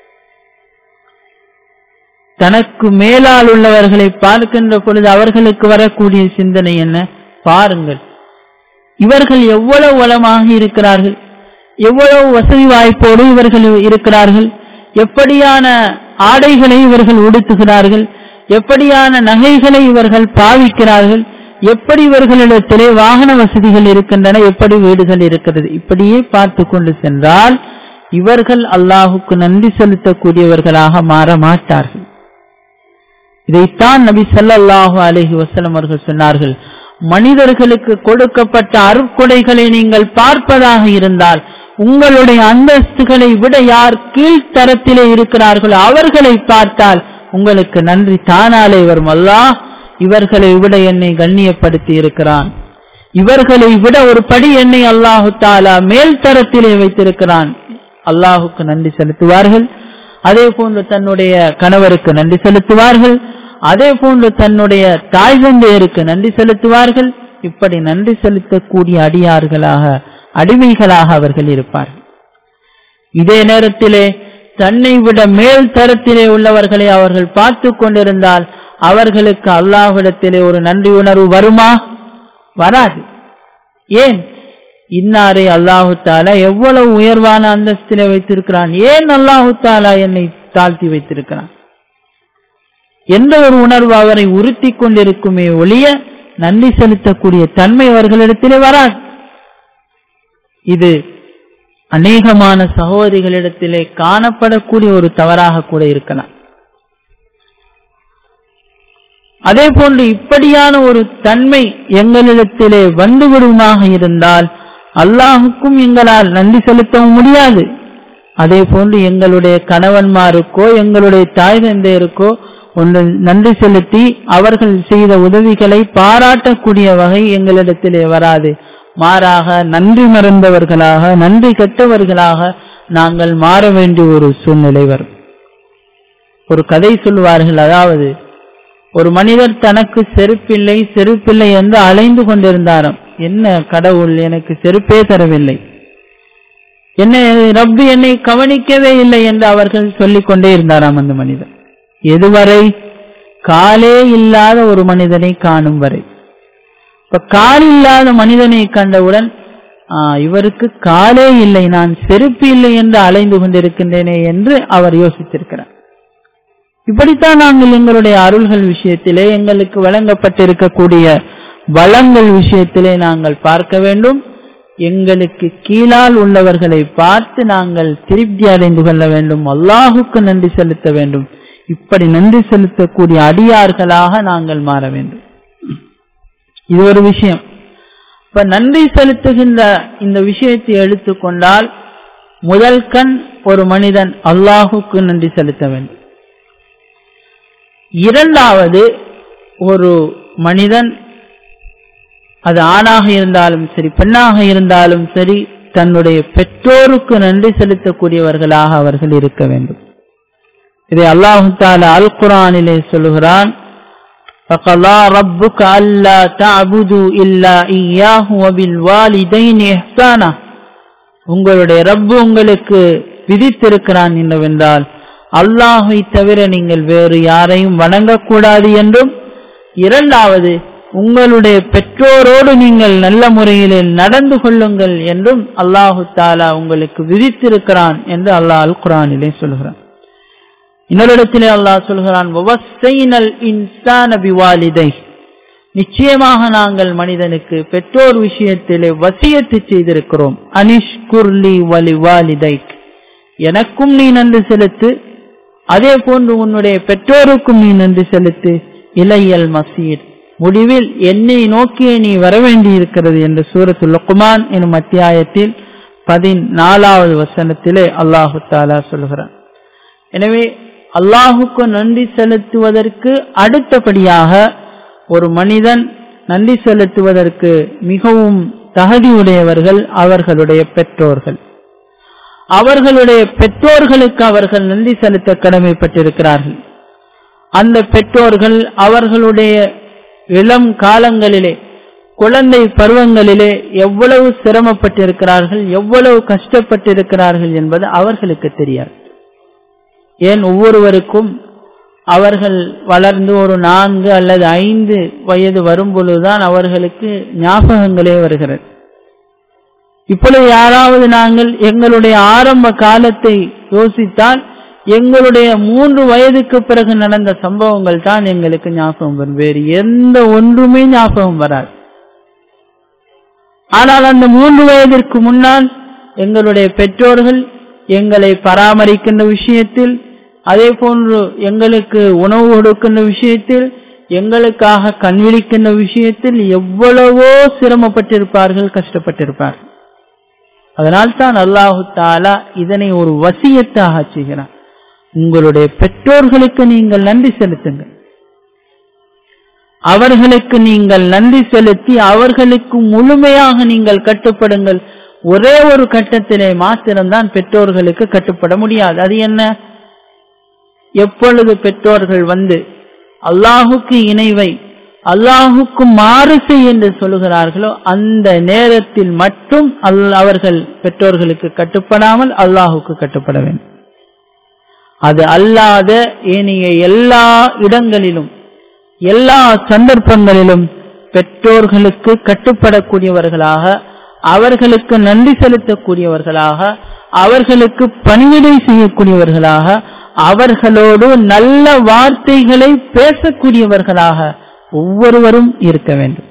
தனக்கு மேலால் உள்ளவர்களை பார்க்கின்ற பொழுது அவர்களுக்கு வரக்கூடிய சிந்தனை என்ன பாருங்கள் இவர்கள் எவ்வளவு வளமாக இருக்கிறார்கள் எவ்வளவு வசதி வாய்ப்போடு இவர்கள் இருக்கிறார்கள் எப்படியான ஆடைகளை இவர்கள் உடுத்துகிறார்கள் எப்படியான நகைகளை இவர்கள் பாவிக்கிறார்கள் எப்படி இவர்களிடத்திலே வாகன வசதிகள் இருக்கின்றன எப்படி வீடுகள் இருக்கிறது இப்படியே பார்த்து கொண்டு சென்றால் இவர்கள் அல்லாஹுக்கு நன்றி செலுத்தக்கூடியவர்களாக மாற மாட்டார்கள் இதைத்தான் நபி ஸல்லல்லாஹு அலைஹி வஸல்லம் அவர்கள் சொன்னார்கள் மனிதர்களுக்கு கொடுக்கப்பட்ட அருட்கொடைகளை நீங்கள் பார்ப்பதாக இருந்தால் உங்களுடைய அந்தஸ்துகளை விட யார் கீழ்த்தரத்திலே இருக்கிறார்களோ அவர்களை பார்த்தால் உங்களுக்கு நன்றி தானாலே வரும் அல்லாஹ் இவர்களை விட என்னை கண்ணியப்படுத்தி இருக்கிறான் இவர்களை விட ஒரு படி என்னை அல்லாஹு தாலா மேல் தரத்திலே வைத்திருக்கிறான் அல்லாஹுக்கு நன்றி செலுத்துவார்கள் அதே போன்று தன்னுடைய கணவருக்கு நன்றி செலுத்துவார்கள் அதே போன்று தன்னுடைய தாய் தந்தையருக்கு நன்றி செலுத்துவார்கள் இப்படி நன்றி செலுத்தக்கூடிய அடியார்களாக அடிமைகளாக அவர்கள் இருப்பார்கள் இதே நேரத்திலே தன்னை விட மேல் தரத்திலே உள்ளவர்களை அவர்கள் பார்த்து கொண்டிருந்தால் அவர்களுக்கு அல்லாஹ்விடத்திலே ஒரு நன்றி உணர்வு வருமா வராது ஏன் இன்னாரை அல்லாஹு தாலா எவ்வளவு உயர்வான அந்தஸ்திலே வைத்திருக்கிறான் ஏன் அல்லாஹு தாலா என்னை தாழ்த்தி வைத்திருக்கிறான் எந்த ஒரு உணர்வு அவரை உறுத்தி கொண்டிருக்குமே ஒழிய நன்றி செலுத்தக்கூடிய தன்மை அவர்களிடத்திலே வராது இது அநேகமான சகோதரிகளிடத்திலே காணப்படக்கூடிய ஒரு தவறாக கூட இருக்கலாம் அதே போன்று இப்படியான ஒரு தன்மை எங்களிடத்திலே வந்துவிடுமாக இருந்தால் அல்லாஹுக்கும் எங்களால் நன்றி செலுத்தவும் முடியாது அதே போன்று எங்களுடைய கணவன்மாருக்கோ எங்களுடைய தாய் தந்தையருக்கோ ஒன்று நன்றி செலுத்தி அவர்கள் செய்த உதவிகளை பாராட்டக்கூடிய வகை எங்களிடத்திலே வராது மாறாக நன்றி மறந்தவர்களாக நன்றி கெட்டவர்களாக நாங்கள் மாற வேண்டிய ஒரு சூழ்நிலை வரும் ஒரு கதை சொல்வார்கள் அதாவது ஒரு மனிதர் தனக்கு செருப்பில்லை செருப்பில்லை என்று அலைந்து கொண்டிருந்தாராம் என்ன கடவுள் எனக்கு செருப்பே தரவில்லை என்னை ரப்பு என்னை கவனிக்கவே இல்லை என்று அவர்கள் சொல்லிக் கொண்டே இருந்தாராம் அந்த மனிதன் எதுவரை காலே இல்லாத ஒரு மனிதனை காணும் வரை இப்ப கால் இல்லாத மனிதனை கண்டவுடன் இவருக்கு காலே இல்லை நான் செருப்பு இல்லை என்று அலைந்து கொண்டிருக்கின்றேனே என்று அவர் யோசித்திருக்கிறார் இப்படித்தான் நாங்கள் எங்களுடைய அருள்கள் விஷயத்திலே எங்களுக்கு வழங்கப்பட்டிருக்கக்கூடிய வளங்கள் விஷயத்திலே நாங்கள் பார்க்க வேண்டும் எங்களுக்கு கீழால் உள்ளவர்களை பார்த்து நாங்கள் திருப்தி அடைந்து கொள்ள வேண்டும் அல்லாஹுக்கு நன்றி செலுத்த வேண்டும் இப்படி நன்றி செலுத்தக்கூடிய அடியார்களாக நாங்கள் மாற வேண்டும் இது ஒரு விஷயம் இப்ப நன்றி செலுத்துகின்ற இந்த விஷயத்தை எடுத்துக்கொண்டால் முதல் கண் ஒரு மனிதன் அல்லாஹுக்கு நன்றி செலுத்த வேண்டும் இரண்டாவது ஒரு மனிதன் அது ஆணாக இருந்தாலும் சரி பெண்ணாக இருந்தாலும் சரி தன்னுடைய பெற்றோருக்கு நன்றி செலுத்தக்கூடியவர்களாக அவர்கள் இருக்க வேண்டும் இதை அல்லாஹு தாலா அல் குரானிலே சொல்லுகிறான் فقضى ربك ألا تعبدوا إلا إياه وبالوالدين إحسانا உங்களுடைய ரப்பு உங்களுக்கு விதித்திருக்கிறான் என்னவென்றால் அல்லாஹை தவிர நீங்கள் வேறு யாரையும் வணங்கக்கூடாது என்றும் இரண்டாவது உங்களுடைய பெற்றோரோடு நீங்கள் நல்ல முறையில் நடந்து கொள்ளுங்கள் என்றும் அல்லாஹு தாலா உங்களுக்கு விதித்திருக்கிறான் என்று அல்லாஹ் அல் குரானிலே சொல்கிறான் இன்னொரு அல்லாஹ் சொல்கிறான் நிச்சயமாக நாங்கள் மனிதனுக்கு பெற்றோர் விஷயத்திலே வசியத்து செய்திருக்கிறோம் அனிஷ் குர்லி வலி வாலிதைக் எனக்கும் நீ நன்றி செலுத்து அதே போன்று உன்னுடைய பெற்றோருக்கும் நீ நன்றி செலுத்து இலையல் மசீர் முடிவில் என்னை நோக்கியே நீ வரவேண்டி இருக்கிறது என்று சூரத்து லுக்குமான் எனும் அத்தியாயத்தில் பதினாலாவது வசனத்திலே அல்லாஹு தாலா சொல்கிறான் எனவே அல்லாஹுக்கு நன்றி செலுத்துவதற்கு அடுத்தபடியாக ஒரு மனிதன் நன்றி செலுத்துவதற்கு மிகவும் தகுதியுடையவர்கள் அவர்களுடைய பெற்றோர்கள் அவர்களுடைய பெற்றோர்களுக்கு அவர்கள் நன்றி செலுத்த கடமைப்பட்டிருக்கிறார்கள் அந்த பெற்றோர்கள் அவர்களுடைய இளம் காலங்களிலே குழந்தை பருவங்களிலே எவ்வளவு சிரமப்பட்டிருக்கிறார்கள் எவ்வளவு கஷ்டப்பட்டிருக்கிறார்கள் என்பது அவர்களுக்கு தெரியாது ஏன் ஒவ்வொருவருக்கும் அவர்கள் வளர்ந்து ஒரு நான்கு அல்லது ஐந்து வயது வரும் பொழுதுதான் அவர்களுக்கு ஞாபகங்களே வருகிறது இப்பொழுது யாராவது நாங்கள் எங்களுடைய ஆரம்ப காலத்தை யோசித்தால் எங்களுடைய மூன்று வயதுக்கு பிறகு நடந்த சம்பவங்கள் தான் எங்களுக்கு ஞாபகம் வரும் வேறு எந்த ஒன்றுமே ஞாபகம் வராது ஆனால் அந்த மூன்று வயதிற்கு முன்னால் எங்களுடைய பெற்றோர்கள் எங்களை பராமரிக்கின்ற விஷயத்தில் அதே போன்று எங்களுக்கு உணவு கொடுக்கின்ற விஷயத்தில் எங்களுக்காக கண்விழிக்கின்ற விஷயத்தில் எவ்வளவோ சிரமப்பட்டிருப்பார்கள் கஷ்டப்பட்டிருப்பார்கள் அதனால் தான் அல்லாஹு தாலா இதனை ஒரு வசியத்தாக செய்கிறான் உங்களுடைய பெற்றோர்களுக்கு நீங்கள் நன்றி செலுத்துங்கள் அவர்களுக்கு நீங்கள் நன்றி செலுத்தி அவர்களுக்கு முழுமையாக நீங்கள் கட்டுப்படுங்கள் ஒரே ஒரு கட்டத்திலே மாத்திரம்தான் பெற்றோர்களுக்கு கட்டுப்பட முடியாது அது என்ன எப்பொழுது பெற்றோர்கள் வந்து அல்லாஹுக்கு இணைவை அல்லாஹுக்கு மாறுசை என்று சொல்லுகிறார்களோ அந்த நேரத்தில் மட்டும் அவர்கள் பெற்றோர்களுக்கு கட்டுப்படாமல் அல்லாஹுக்கு கட்டுப்பட வேண்டும் அது அல்லாத ஏனைய எல்லா இடங்களிலும் எல்லா சந்தர்ப்பங்களிலும் பெற்றோர்களுக்கு கட்டுப்படக்கூடியவர்களாக அவர்களுக்கு நன்றி செலுத்தக்கூடியவர்களாக அவர்களுக்கு பணிவிடை செய்யக்கூடியவர்களாக அவர்களோடு நல்ல வார்த்தைகளை பேசக்கூடியவர்களாக ஒவ்வொருவரும் இருக்க வேண்டும்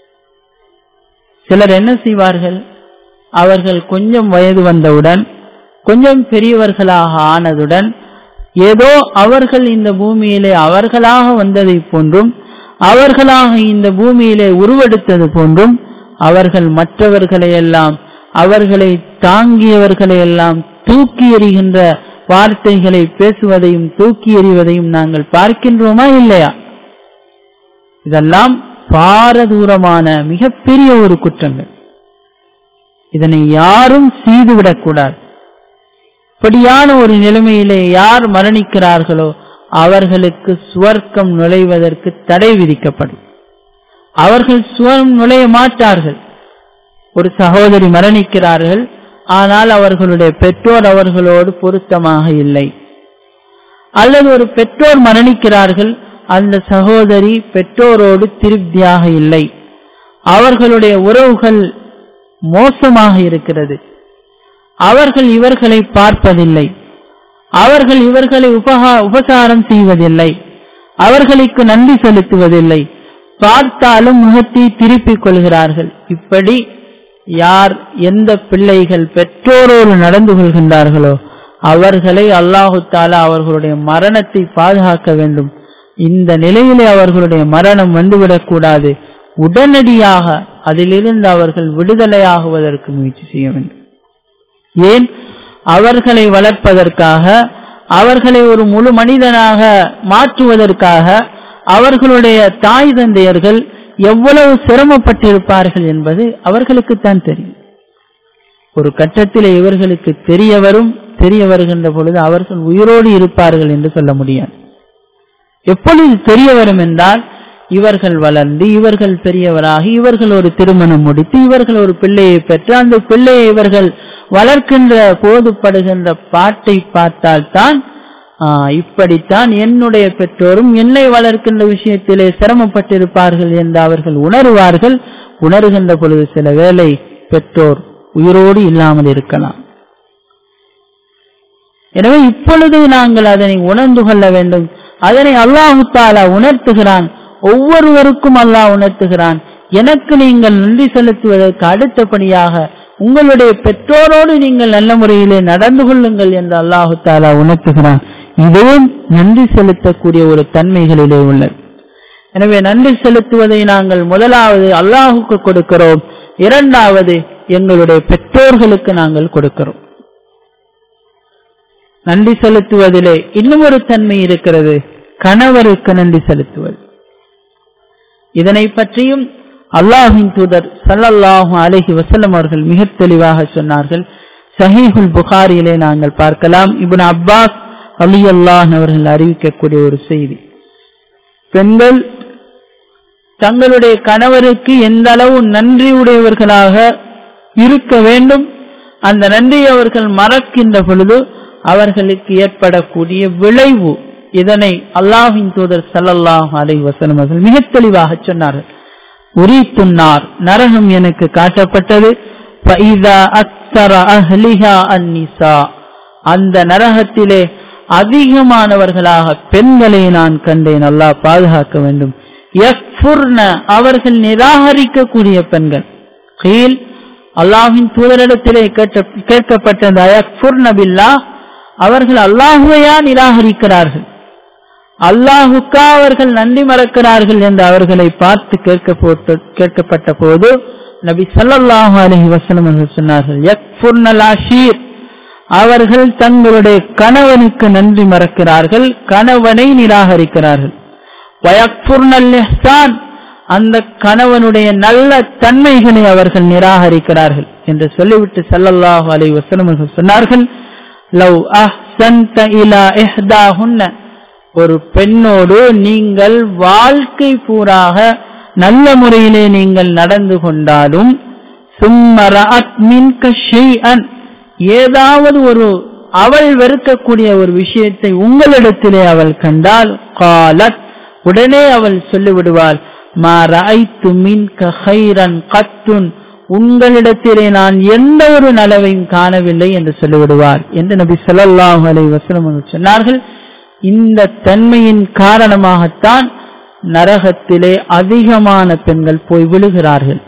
சிலர் என்ன செய்வார்கள் அவர்கள் கொஞ்சம் வயது வந்தவுடன் கொஞ்சம் பெரியவர்களாக ஆனதுடன் ஏதோ அவர்கள் இந்த பூமியிலே அவர்களாக வந்ததை போன்றும் அவர்களாக இந்த பூமியிலே உருவெடுத்தது போன்றும் அவர்கள் மற்றவர்களை எல்லாம் அவர்களை தாங்கியவர்களை எல்லாம் தூக்கி எறிகின்ற வார்த்தைகளை பேசுவதையும் தூக்கி எறிவதையும் நாங்கள் பார்க்கின்றோமா இல்லையா இதெல்லாம் பாரதூரமான மிகப்பெரிய ஒரு குற்றங்கள் இதனை யாரும் செய்துவிடக்கூடாது இப்படியான ஒரு நிலைமையிலே யார் மரணிக்கிறார்களோ அவர்களுக்கு சுவர்க்கம் நுழைவதற்கு தடை விதிக்கப்படும் அவர்கள் சுவரம் நுழைய மாட்டார்கள் ஒரு சகோதரி மரணிக்கிறார்கள் ஆனால் அவர்களுடைய பெற்றோர் அவர்களோடு பொருத்தமாக இல்லை அல்லது ஒரு பெற்றோர் மரணிக்கிறார்கள் அந்த சகோதரி பெற்றோரோடு திருப்தியாக இல்லை அவர்களுடைய உறவுகள் மோசமாக இருக்கிறது அவர்கள் இவர்களை பார்ப்பதில்லை அவர்கள் இவர்களை உபகா உபசாரம் செய்வதில்லை அவர்களுக்கு நன்றி செலுத்துவதில்லை பார்த்தாலும் முகத்தை திருப்பிக் கொள்கிறார்கள் இப்படி யார் எந்த பிள்ளைகள் பெற்றோரோடு நடந்து கொள்கின்றார்களோ அவர்களை அல்லாஹு தாலா அவர்களுடைய மரணத்தை பாதுகாக்க வேண்டும் இந்த நிலையிலே அவர்களுடைய மரணம் வந்துவிடக்கூடாது உடனடியாக அதிலிருந்து அவர்கள் விடுதலையாகுவதற்கு முயற்சி செய்ய வேண்டும் ஏன் அவர்களை வளர்ப்பதற்காக அவர்களை ஒரு முழு மனிதனாக மாற்றுவதற்காக அவர்களுடைய தாய் தந்தையர்கள் எவ்வளவு சிரமப்பட்டிருப்பார்கள் என்பது அவர்களுக்குத்தான் தெரியும் ஒரு கட்டத்தில் இவர்களுக்கு தெரிய வரும் தெரிய வருகின்ற பொழுது அவர்கள் உயிரோடு இருப்பார்கள் என்று சொல்ல முடியாது எப்பொழுது தெரிய வரும் என்றால் இவர்கள் வளர்ந்து இவர்கள் பெரியவராகி இவர்கள் ஒரு திருமணம் முடித்து இவர்கள் ஒரு பிள்ளையை பெற்று அந்த பிள்ளையை இவர்கள் வளர்க்கின்ற போது படுகின்ற பாட்டை பார்த்தால்தான் இப்படித்தான் என்னுடைய பெற்றோரும் என்னை வளர்க்கின்ற விஷயத்திலே சிரமப்பட்டிருப்பார்கள் என்று அவர்கள் உணருவார்கள் உணர்கின்ற பொழுது சில வேளை பெற்றோர் உயிரோடு இல்லாமல் இருக்கலாம் எனவே இப்பொழுது நாங்கள் அதனை உணர்ந்து கொள்ள வேண்டும் அதனை அல்லாஹு தாலா உணர்த்துகிறான் ஒவ்வொருவருக்கும் அல்லாஹ் உணர்த்துகிறான் எனக்கு நீங்கள் நன்றி செலுத்துவதற்கு அடுத்தபடியாக உங்களுடைய பெற்றோரோடு நீங்கள் நல்ல முறையிலே நடந்து கொள்ளுங்கள் என்று அல்லாஹு தாலா உணர்த்துகிறான் இதுவும் நன்றி செலுத்தக்கூடிய ஒரு தன்மைகளிலே உள்ளது எனவே நன்றி செலுத்துவதை நாங்கள் முதலாவது அல்லாஹுக்கு கொடுக்கிறோம் இரண்டாவது எங்களுடைய பெற்றோர்களுக்கு நாங்கள் கொடுக்கிறோம் நன்றி செலுத்துவதிலே இன்னும் ஒரு தன்மை இருக்கிறது கணவருக்கு நன்றி செலுத்துவது இதனை பற்றியும் அல்லாஹின் தூதர் சல்லல்லாஹு அலஹி வசல்லம் அவர்கள் மிக தெளிவாக சொன்னார்கள் சஹீஹுல் புகாரியிலே நாங்கள் பார்க்கலாம் இப்னு அப்பாஸ் அலி அல்லாஹ் அவர்கள் அறிவிக்கக்கூடிய ஒரு செய்தி பெண்கள் தங்களுடைய கணவருக்கு எந்த அளவு நன்றி உடையவர்களாக இருக்க வேண்டும் அந்த நன்றியை அவர்கள் மறக்கின்ற பொழுது அவர்களுக்கு ஏற்படக்கூடிய விளைவு இதனை அல்லாஹின் தூதர் சல்லல்லாஹ் அலை வசனம் அவர்கள் மிக தெளிவாக சொன்னார்கள் உரி துன்னார் நரகம் எனக்கு காட்டப்பட்டது அந்த நரகத்திலே அதிகமானவர்களாக பெண்களை நான் கண்டேன் அல்லாஹ் பாதுகாக்க வேண்டும் அவர்கள் நிராகரிக்கக்கூடிய பெண்கள் கீழ் அல்லாஹின் தூதரிடத்திலே கேட்கப்பட்ட நபில்லா அவர்கள் அல்லாஹுவையா நிராகரிக்கிறார்கள் அல்லாஹுக்கா அவர்கள் நன்றி மறக்கிறார்கள் என்று அவர்களை பார்த்து கேட்கப்பட்ட கேட்கப்பட்ட போது நபி சல்லாஹு அலஹி வசலம் அவர்கள் சொன்னார்கள் அவர்கள் தங்களுடைய கணவனுக்கு நன்றி மறக்கிறார்கள் கணவனை நிராகரிக்கிறார்கள் அந்த கணவனுடைய நல்ல தன்மைகளை அவர்கள் நிராகரிக்கிறார்கள் என்று சொல்லிவிட்டு சல்லல்லாஹு அலை வசலம் அவர்கள் சொன்னார்கள் லவ் அஹ்சன்த இலா இஹ்தாஹுன்ன ஒரு பெண்ணோடு நீங்கள் வாழ்க்கை பூராக நல்ல முறையிலே நீங்கள் நடந்து கொண்டாலும் ஏதாவது ஒரு அவள் வெறுக்கக்கூடிய ஒரு விஷயத்தை உங்களிடத்திலே அவள் கண்டால் காலத் உடனே அவள் சொல்லிவிடுவாள் மா ராய்த்து மின் கஹைரன் கத்துன் உங்களிடத்திலே நான் எந்த ஒரு நலவையும் காணவில்லை என்று சொல்லிவிடுவார் என்று நபி சொல்லாஹு அலை வசலம் சொன்னார்கள் இந்த தன்மையின் காரணமாகத்தான் நரகத்திலே அதிகமான பெண்கள் போய் விழுகிறார்கள்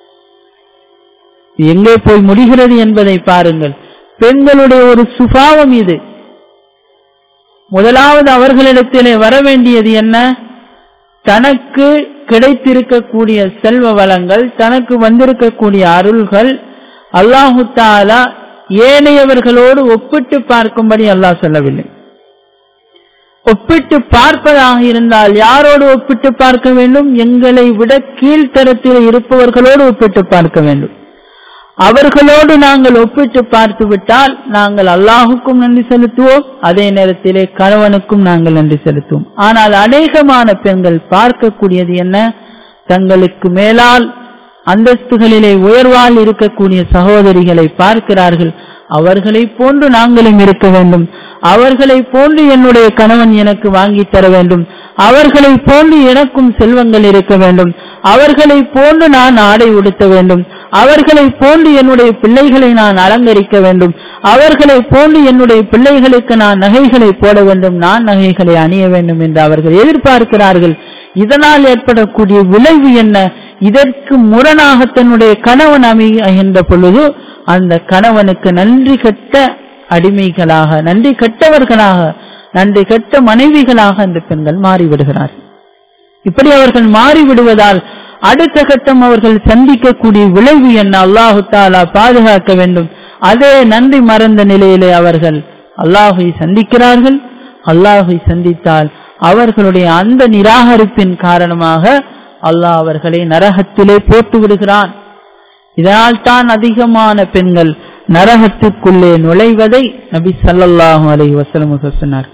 எங்கே போய் முடிகிறது என்பதை பாருங்கள் பெண்களுடைய ஒரு சுபாவம் இது முதலாவது அவர்களிடத்திலே வர வேண்டியது என்ன தனக்கு கிடைத்திருக்கக்கூடிய செல்வ வளங்கள் தனக்கு வந்திருக்கக்கூடிய அருள்கள் அல்லாஹு தாலா ஏனையவர்களோடு ஒப்பிட்டு பார்க்கும்படி அல்லாஹ் சொல்லவில்லை ஒப்பிட்டு பார்ப்பதாக இருந்தால் யாரோடு ஒப்பிட்டு பார்க்க வேண்டும் எங்களை விட கீழ்த்தரத்தில் இருப்பவர்களோடு ஒப்பிட்டு பார்க்க வேண்டும் அவர்களோடு நாங்கள் ஒப்பிட்டு பார்த்து விட்டால் நாங்கள் அல்லாஹுக்கும் நன்றி செலுத்துவோம் அதே நேரத்திலே கணவனுக்கும் நாங்கள் நன்றி செலுத்துவோம் ஆனால் அநேகமான பெண்கள் பார்க்கக்கூடியது என்ன தங்களுக்கு மேலால் அந்தஸ்துகளிலே உயர்வால் இருக்கக்கூடிய சகோதரிகளை பார்க்கிறார்கள் அவர்களை போன்று நாங்களும் இருக்க வேண்டும் அவர்களை போன்று என்னுடைய கணவன் எனக்கு வாங்கி தர வேண்டும் அவர்களை போன்று எனக்கும் செல்வங்கள் இருக்க வேண்டும் அவர்களை போன்று நான் ஆடை உடுத்த வேண்டும் அவர்களை போன்று என்னுடைய பிள்ளைகளை நான் அலங்கரிக்க வேண்டும் அவர்களை போன்று என்னுடைய பிள்ளைகளுக்கு நான் நகைகளை போட வேண்டும் நான் நகைகளை அணிய வேண்டும் என்று அவர்கள் எதிர்பார்க்கிறார்கள் இதனால் ஏற்படக்கூடிய விளைவு என்ன இதற்கு முரணாக தன்னுடைய கணவன் அமைகின்ற பொழுது அந்த கணவனுக்கு நன்றி கட்ட அடிமைகளாக நன்றி கெட்டவர்களாக நன்றி கெட்ட மனைவிகளாக அந்த பெண்கள் மாறிவிடுகிறார்கள் இப்படி அவர்கள் மாறிவிடுவதால் அடுத்த கட்டம் அவர்கள் சந்திக்கக்கூடிய விளைவு என்ன அல்லாஹு தாலா பாதுகாக்க வேண்டும் அதே நன்றி மறந்த நிலையிலே அவர்கள் அல்லாஹை சந்திக்கிறார்கள் அல்லாஹை சந்தித்தால் அவர்களுடைய அந்த நிராகரிப்பின் காரணமாக அல்லாஹ் அவர்களை நரகத்திலே போட்டு விடுகிறான் இதனால் தான் அதிகமான பெண்கள் நரகத்துக்குள்ளே நுழைவதை நபி சல்லல்லாஹு அலைஹி வஸல்லம் சொன்னார்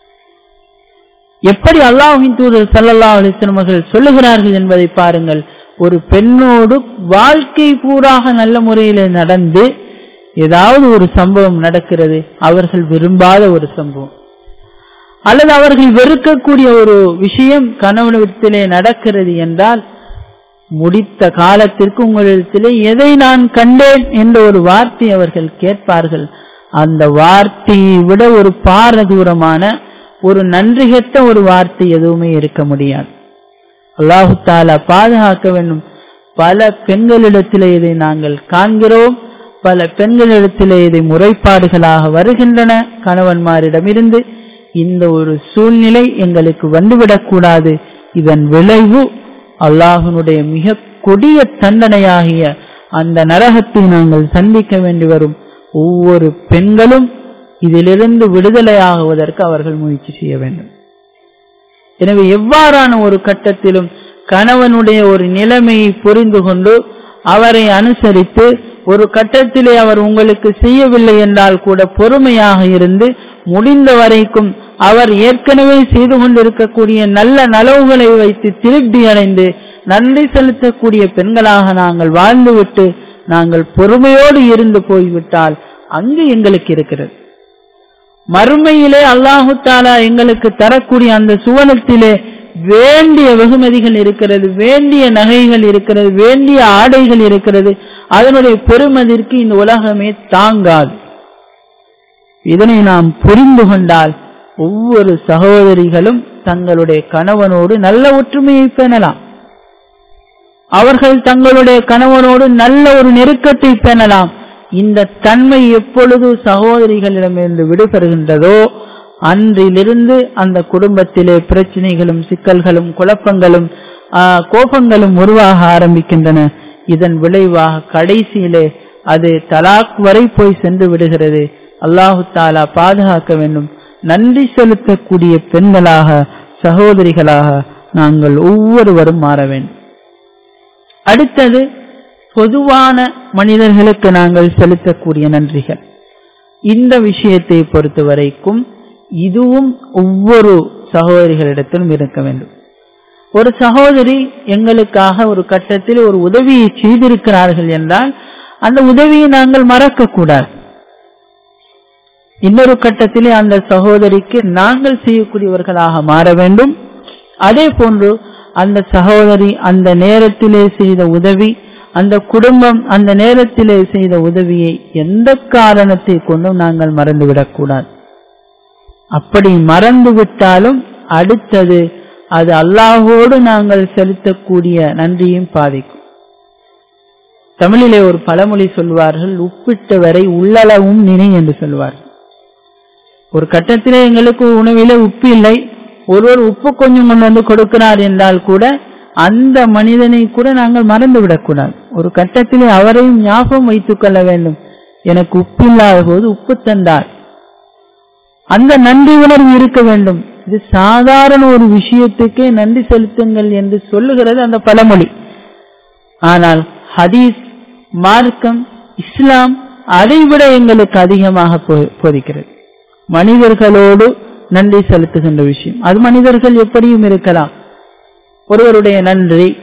எப்படி அல்லாஹின் தூதர் சல்லல்லாஹு அலைஹி வஸல்லம் அவர்கள் சொல்லுகிறார்கள் என்பதை பாருங்கள் ஒரு பெண்ணோடு வாழ்க்கை பூராக நல்ல முறையில் நடந்து ஏதாவது ஒரு சம்பவம் நடக்கிறது அவர்கள் விரும்பாத ஒரு சம்பவம் அல்லது அவர்கள் வெறுக்கக்கூடிய ஒரு விஷயம் கணவனிடத்திலே நடக்கிறது என்றால் முடித்த காலத்திற்கு உங்களிடத்திலே எதை நான் கண்டேன் என்ற ஒரு வார்த்தை அவர்கள் கேட்பார்கள் அந்த வார்த்தையை விட ஒரு பாரதூரமான ஒரு நன்றிகட்ட ஒரு வார்த்தை எதுவுமே இருக்க முடியாது அல்லாஹு தாலா பாதுகாக்க வேண்டும் பல பெண்களிடத்திலே இதை நாங்கள் காண்கிறோம் பல பெண்களிடத்திலே இதை முறைப்பாடுகளாக வருகின்றன கணவன்மாரிடமிருந்து இந்த ஒரு சூழ்நிலை எங்களுக்கு வந்துவிடக்கூடாது இதன் விளைவு அல்லாஹனுடைய மிக கொடிய தண்டனையாகிய அந்த நரகத்தை நாங்கள் சந்திக்க வேண்டி வரும் ஒவ்வொரு பெண்களும் இதிலிருந்து விடுதலையாகுவதற்கு அவர்கள் முயற்சி செய்ய வேண்டும் எனவே எவ்வாறான ஒரு கட்டத்திலும் கணவனுடைய ஒரு நிலைமையை புரிந்து கொண்டு அவரை அனுசரித்து ஒரு கட்டத்திலே அவர் உங்களுக்கு செய்யவில்லை என்றால் கூட பொறுமையாக இருந்து முடிந்த வரைக்கும் அவர் ஏற்கனவே செய்து கொண்டிருக்கக்கூடிய நல்ல நலவுகளை வைத்து திருப்தி அடைந்து நன்றி செலுத்தக்கூடிய பெண்களாக நாங்கள் வாழ்ந்துவிட்டு நாங்கள் பொறுமையோடு இருந்து போய்விட்டால் அங்கு எங்களுக்கு இருக்கிறது மறுமையிலே அல்லாஹு தாலா எங்களுக்கு தரக்கூடிய அந்த சுவனத்திலே வேண்டிய வெகுமதிகள் இருக்கிறது வேண்டிய நகைகள் இருக்கிறது வேண்டிய ஆடைகள் இருக்கிறது அதனுடைய பெருமதிற்கு இந்த உலகமே தாங்காது இதனை நாம் புரிந்து கொண்டால் ஒவ்வொரு சகோதரிகளும் தங்களுடைய கணவனோடு நல்ல ஒற்றுமையை பெறலாம் அவர்கள் தங்களுடைய கணவனோடு நல்ல ஒரு நெருக்கத்தை பெறலாம் இந்த தன்மை எப்பொழுது சகோதரிகளிடமிருந்து விடுபெறுகின்றதோ அன்றிலிருந்து அந்த குடும்பத்திலே பிரச்சனைகளும் சிக்கல்களும் குழப்பங்களும் கோபங்களும் உருவாக ஆரம்பிக்கின்றன இதன் விளைவாக கடைசியிலே அது தலாக் வரை போய் சென்று விடுகிறது அல்லாஹு தாலா பாதுகாக்க வேண்டும் நன்றி செலுத்தக்கூடிய பெண்களாக சகோதரிகளாக நாங்கள் ஒவ்வொருவரும் மாற வேண்டும் அடுத்தது பொதுவான மனிதர்களுக்கு நாங்கள் செலுத்தக்கூடிய நன்றிகள் இந்த விஷயத்தை பொறுத்த வரைக்கும் இதுவும் ஒவ்வொரு சகோதரிகளிடத்திலும் இருக்க வேண்டும் ஒரு சகோதரி எங்களுக்காக ஒரு கட்டத்தில் ஒரு உதவியை செய்திருக்கிறார்கள் என்றால் அந்த உதவியை நாங்கள் மறக்க கூடாது இன்னொரு கட்டத்திலே அந்த சகோதரிக்கு நாங்கள் செய்யக்கூடியவர்களாக மாற வேண்டும் அதே போன்று அந்த சகோதரி அந்த நேரத்திலே செய்த உதவி அந்த குடும்பம் அந்த நேரத்திலே செய்த உதவியை எந்த காரணத்தை கொண்டும் நாங்கள் மறந்துவிடக்கூடாது அப்படி மறந்து விட்டாலும் அடுத்தது அது அல்லாஹோடு நாங்கள் செலுத்தக்கூடிய நன்றியும் பாதிக்கும் தமிழிலே ஒரு பழமொழி சொல்வார்கள் உப்பிட்ட வரை உள்ளளவும் நினை என்று சொல்வார்கள் ஒரு கட்டத்திலே எங்களுக்கு உணவிலே உப்பு இல்லை ஒருவர் உப்பு கொஞ்சம் கொண்டு வந்து கொடுக்கிறார் என்றால் கூட அந்த மனிதனை கூட நாங்கள் மறந்து விடக்கூடாது ஒரு கட்டத்திலே அவரையும் ஞாபகம் வைத்துக் கொள்ள வேண்டும் எனக்கு உப்பு இல்லாத போது உப்பு தந்தார் அந்த நன்றி உணர்வு இருக்க வேண்டும் இது சாதாரண ஒரு விஷயத்துக்கே நன்றி செலுத்துங்கள் என்று சொல்லுகிறது அந்த பழமொழி ஆனால் ஹதீஸ் மார்க்கம் இஸ்லாம் அதைவிட எங்களுக்கு அதிகமாக போதிக்கிறது மனிதர்களோடு நன்றி செலுத்துகின்ற விஷயம் அது மனிதர்கள் எப்படியும் இருக்கலாம் ஒருவருடைய நன்றி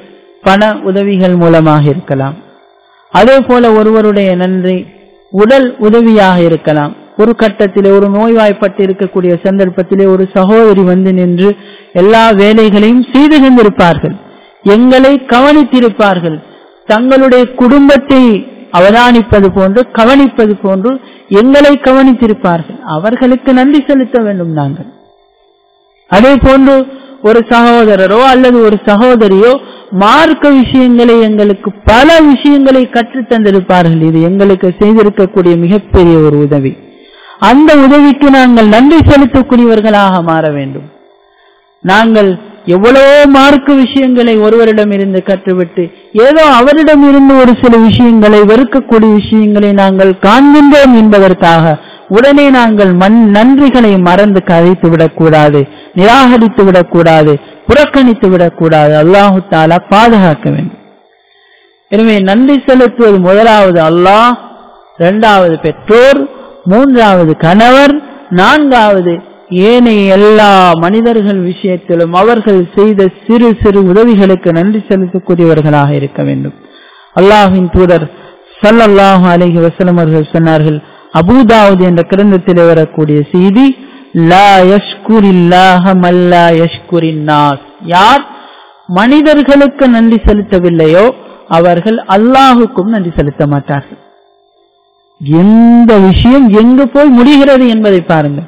பண உதவிகள் மூலமாக இருக்கலாம் அதே போல ஒருவருடைய நன்றி உடல் உதவியாக இருக்கலாம் ஒரு கட்டத்திலே ஒரு நோய்வாய்ப்பட்டு இருக்கக்கூடிய சந்தர்ப்பத்திலே ஒரு சகோதரி வந்து நின்று எல்லா வேலைகளையும் செய்து தந்திருப்பார்கள் எங்களை கவனித்திருப்பார்கள் தங்களுடைய குடும்பத்தை அவதானிப்பது போன்று கவனிப்பது போன்று எங்களை கவனித்திருப்பார்கள் அவர்களுக்கு நன்றி செலுத்த வேண்டும் நாங்கள் அதே போன்று ஒரு சகோதரரோ அல்லது ஒரு சகோதரியோ மார்க்க விஷயங்களை எங்களுக்கு பல விஷயங்களை கற்றுத் தந்திருப்பார்கள் இது எங்களுக்கு செய்திருக்கக்கூடிய மிகப்பெரிய ஒரு உதவி அந்த உதவிக்கு நாங்கள் நன்றி செலுத்தக்கூடியவர்களாக மாற வேண்டும் நாங்கள் எவ்வளவோ மார்க்க விஷயங்களை ஒருவரிடம் இருந்து கற்றுவிட்டு ஏதோ அவரிடம் இருந்து ஒரு சில விஷயங்களை வெறுக்கக்கூடிய விஷயங்களை நாங்கள் காண்கின்றோம் என்பதற்காக உடனே நாங்கள் மண் நன்றிகளை மறந்து கதைத்து விடக்கூடாது நிராகரித்து விடக்கூடாது புறக்கணித்து விடக்கூடாது அல்லாஹு தாலா பாதுகாக்க வேண்டும் எனவே நன்றி செலுத்துவது முதலாவது அல்லாஹ் இரண்டாவது பெற்றோர் மூன்றாவது கணவர் நான்காவது ஏனைய எல்லா மனிதர்கள் விஷயத்திலும் அவர்கள் செய்த சிறு சிறு உதவிகளுக்கு நன்றி செலுத்தக்கூடியவர்களாக இருக்க வேண்டும் அல்லாஹின் தூதர் சல்லல்லாஹு அலைஹி வஸல்லம் அவர்கள் சொன்னார்கள் அபூதாவுத் என்ற கிரந்தத்தில் வரக்கூடிய செய்தி லா யஷ்குரில்லாஹ மல்லா யஷ்குரின் நாஸ் யார் மனிதர்களுக்கு நன்றி செலுத்தவில்லையோ அவர்கள் அல்லாஹுக்கும் நன்றி செலுத்த மாட்டார்கள் எந்த விஷயம் எங்கு போய் முடிகிறது என்பதை பாருங்கள்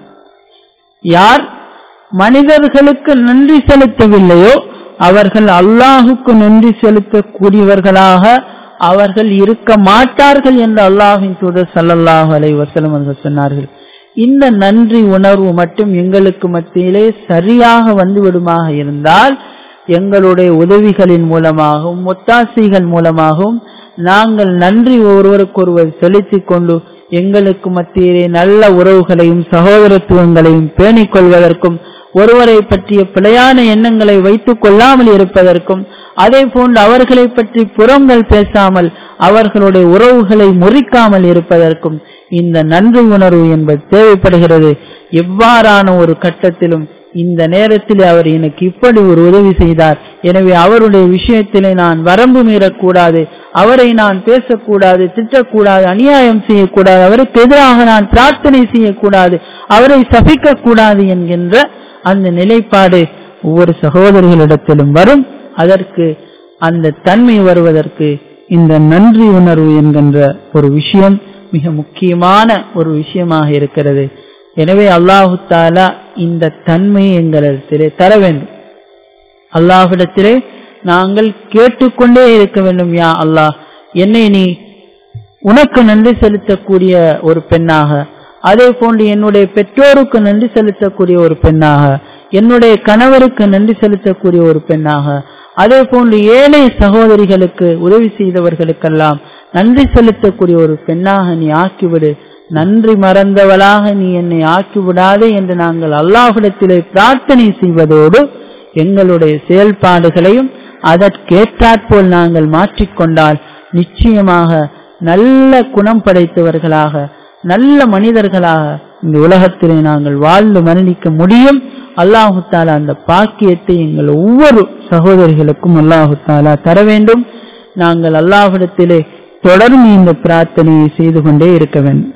யார் மனிதர்களுக்கு நன்றி செலுத்தவில்லையோ அவர்கள் அல்லாஹுக்கு நன்றி செலுத்தக்கூடியவர்களாக அவர்கள் இருக்க மாட்டார்கள் என்று அல்லாஹின் தூதர் சல்லல்லாஹு அலை வசலம் அவர்கள் சொன்னார்கள் இந்த நன்றி உணர்வு மட்டும் எங்களுக்கு மத்தியிலே சரியாக வந்துவிடுமாக இருந்தால் எங்களுடைய உதவிகளின் மூலமாகவும் ஒத்தாசைகள் மூலமாகவும் நாங்கள் நன்றி ஒருவருக்கொருவர் செலுத்திக் கொண்டு எங்களுக்கு மத்தியிலே நல்ல உறவுகளையும் சகோதரத்துவங்களையும் பேணிக் கொள்வதற்கும் ஒருவரை பற்றிய பிழையான எண்ணங்களை வைத்துக் கொள்ளாமல் இருப்பதற்கும் அதே போன்று அவர்களை பற்றி புறங்கள் பேசாமல் அவர்களுடைய உறவுகளை முறிக்காமல் இருப்பதற்கும் இந்த நன்றி உணர்வு என்பது தேவைப்படுகிறது எவ்வாறான ஒரு கட்டத்திலும் இந்த நேரத்தில் அவர் எனக்கு இப்படி ஒரு உதவி செய்தார் எனவே அவருடைய விஷயத்திலே நான் வரம்பு மீறக்கூடாது அவரை நான் பேசக்கூடாது திட்டக்கூடாது அநியாயம் செய்யக்கூடாது அவருக்கு எதிராக நான் பிரார்த்தனை செய்யக்கூடாது அவரை சபிக்க கூடாது என்கின்ற அந்த நிலைப்பாடு ஒவ்வொரு சகோதரிகளிடத்திலும் வரும் அதற்கு அந்த தன்மை வருவதற்கு இந்த நன்றி உணர்வு என்கின்ற ஒரு விஷயம் மிக முக்கியமான ஒரு விஷயமாக இருக்கிறது எனவே அல்லாஹு தாலா இந்த தன்மையை எங்களிடத்திலே தர வேண்டும் அல்லாஹிடத்திலே நாங்கள் கேட்டுக்கொண்டே இருக்க வேண்டும் யா அல்லாஹ் என்னை நீ உனக்கு நன்றி செலுத்தக்கூடிய ஒரு பெண்ணாக அதே போன்று என்னுடைய பெற்றோருக்கு நன்றி செலுத்தக்கூடிய ஒரு பெண்ணாக என்னுடைய கணவருக்கு நன்றி செலுத்தக்கூடிய ஒரு பெண்ணாக அதே போன்று ஏழை சகோதரிகளுக்கு உதவி செய்தவர்களுக்கெல்லாம் நன்றி செலுத்தக்கூடிய ஒரு பெண்ணாக நீ ஆக்கிவிடு நன்றி மறந்தவளாக நீ என்னை ஆக்கிவிடாதே என்று நாங்கள் அல்லாஹிடத்திலே பிரார்த்தனை செய்வதோடு எங்களுடைய செயல்பாடுகளையும் அதற்கேற்றாற்போல் நாங்கள் மாற்றிக்கொண்டால் நிச்சயமாக நல்ல குணம் படைத்தவர்களாக நல்ல மனிதர்களாக இந்த உலகத்திலே நாங்கள் வாழ்ந்து மரணிக்க முடியும் அல்லாஹு தாலா அந்த பாக்கியத்தை எங்கள் ஒவ்வொரு சகோதரிகளுக்கும் அல்லாஹு தாலா தர வேண்டும் நாங்கள் அல்லாஹிடத்திலே தொடர்ந்து இந்த பிரார்த்தனையை செய்து கொண்டே இருக்க வேண்டும்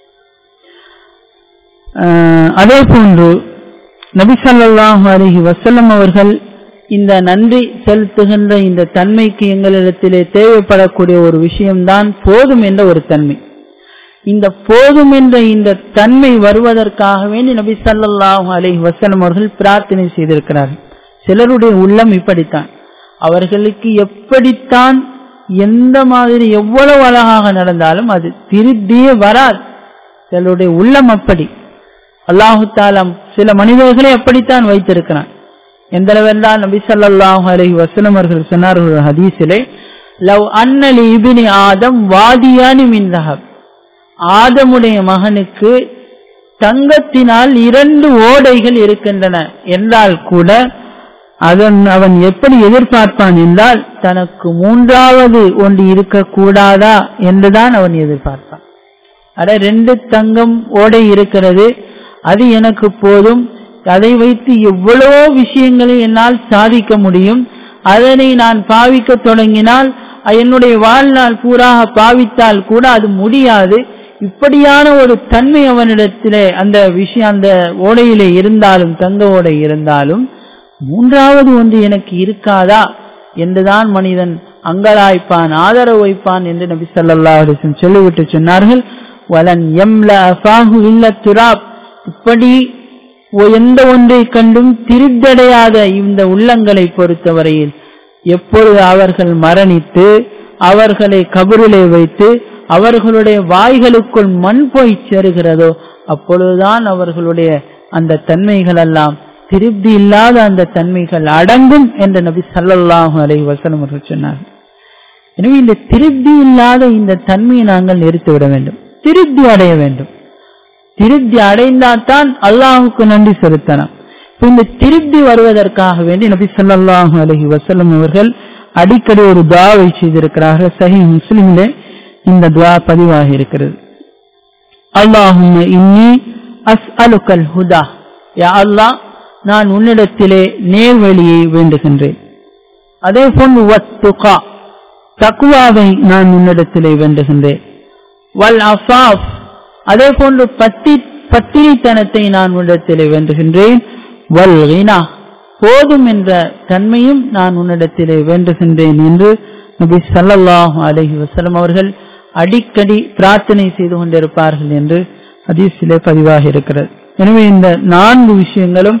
அதே போன்று நபிசல்லாஹு அலஹி வசல்லம் அவர்கள் இந்த நன்றி செலுத்துகின்ற இந்த தன்மைக்கு எங்களிடத்திலே தேவைப்படக்கூடிய ஒரு விஷயம்தான் போதும் என்ற ஒரு தன்மை இந்த போதும் என்ற இந்த தன்மை வருவதற்காக வேண்டி நபி சல்லாஹூ அலஹி வசலம் அவர்கள் பிரார்த்தனை செய்திருக்கிறார்கள் சிலருடைய உள்ளம் இப்படித்தான் அவர்களுக்கு எப்படித்தான் எந்த மாதிரி எவ்வளவு அழகாக நடந்தாலும் அது திருத்தியே வராது சிலருடைய உள்ளம் அப்படி அல்லாஹு தாலம் சில மனிதர்களை அப்படித்தான் வைத்திருக்கிறான் எந்த அளவென்றால் நபி சல்லாஹு அலஹி வசலம் அவர்கள் சொன்னார்கள் ஹதீஸிலே லவ் அன்னலி இபினி ஆதம் வாதியானி மின் ரஹப் ஆதமுடைய மகனுக்கு தங்கத்தினால் இரண்டு ஓடைகள் இருக்கின்றன என்றால் கூட அதன் அவன் எப்படி எதிர்பார்ப்பான் என்றால் தனக்கு மூன்றாவது ஒன்று இருக்கக்கூடாதா என்றுதான் அவன் எதிர்பார்ப்பான் அட ரெண்டு தங்கம் ஓடை இருக்கிறது அது எனக்கு போதும் அதை வைத்து எவ்வளவோ விஷயங்களை என்னால் சாதிக்க முடியும் அதனை நான் பாவிக்க தொடங்கினால் என்னுடைய வாழ்நாள் பூராக பாவித்தால் கூட அது முடியாது இப்படியான ஒரு தன்மை அவனிடத்திலே அந்த விஷயம் அந்த ஓடையிலே இருந்தாலும் தங்க ஓடை இருந்தாலும் மூன்றாவது ஒன்று எனக்கு இருக்காதா என்றுதான் மனிதன் அங்கலாய்ப்பான் ஆதரவு வைப்பான் என்று நபி சல்லா சொல்லிவிட்டு சொன்னார்கள் வலன் எம்ல அசாஹு இல்ல துராப் இப்படி எந்த ஒன்றை கண்டும் திருத்தடையாத இந்த உள்ளங்களை பொறுத்தவரையில் எப்பொழுது அவர்கள் மரணித்து அவர்களை கபரிலே வைத்து அவர்களுடைய வாய்களுக்குள் மண் போய் சேருகிறதோ அப்பொழுதுதான் அவர்களுடைய அந்த தன்மைகள் எல்லாம் திருப்தி இல்லாத அந்த தன்மைகள் அடங்கும் என்று நபி சல்லல்லாஹு அலை வசனம் அவர்கள் சொன்னார்கள் எனவே இந்த திருப்தி இல்லாத இந்த தன்மையை நாங்கள் நிறுத்திவிட வேண்டும் திருப்தி அடைய வேண்டும் திருப்தி அடைந்தால்தான் அல்லாஹுக்கு நன்றி செலுத்தலாம் இந்த திருப்தி வருவதற்காக வேண்டி நபி சொல்லாஹு அலஹி வசல்லம் அவர்கள் அடிக்கடி ஒரு துவாவை செய்திருக்கிறார்கள் சஹி முஸ்லிம்ல இந்த துவா பதிவாக இருக்கிறது அல்லாஹும் இன்னி அஸ் அலுக்கல் ஹுதா யா அல்லாஹ் நான் உன்னிடத்திலே நேர்வழியை வேண்டுகின்றேன் அதே போன்று வத்துகா தக்குவாவை நான் உன்னிடத்திலே வேண்டுகின்றேன் வல் அஃபாஃப் அதே போன்று பத்தி பத்தினித்தனத்தை நான் உன்னிடத்திலே வேண்டுகின்றேன் வல் வீணா போதும் என்ற தன்மையும் நான் உன்னிடத்திலே வேண்டுகின்றேன் என்று நபி சல்லாஹு அலஹி வசலம் அவர்கள் அடிக்கடி பிரார்த்தனை செய்து கொண்டிருப்பார்கள் என்று ஹதீஸிலே பதிவாக இருக்கிறது எனவே இந்த நான்கு விஷயங்களும்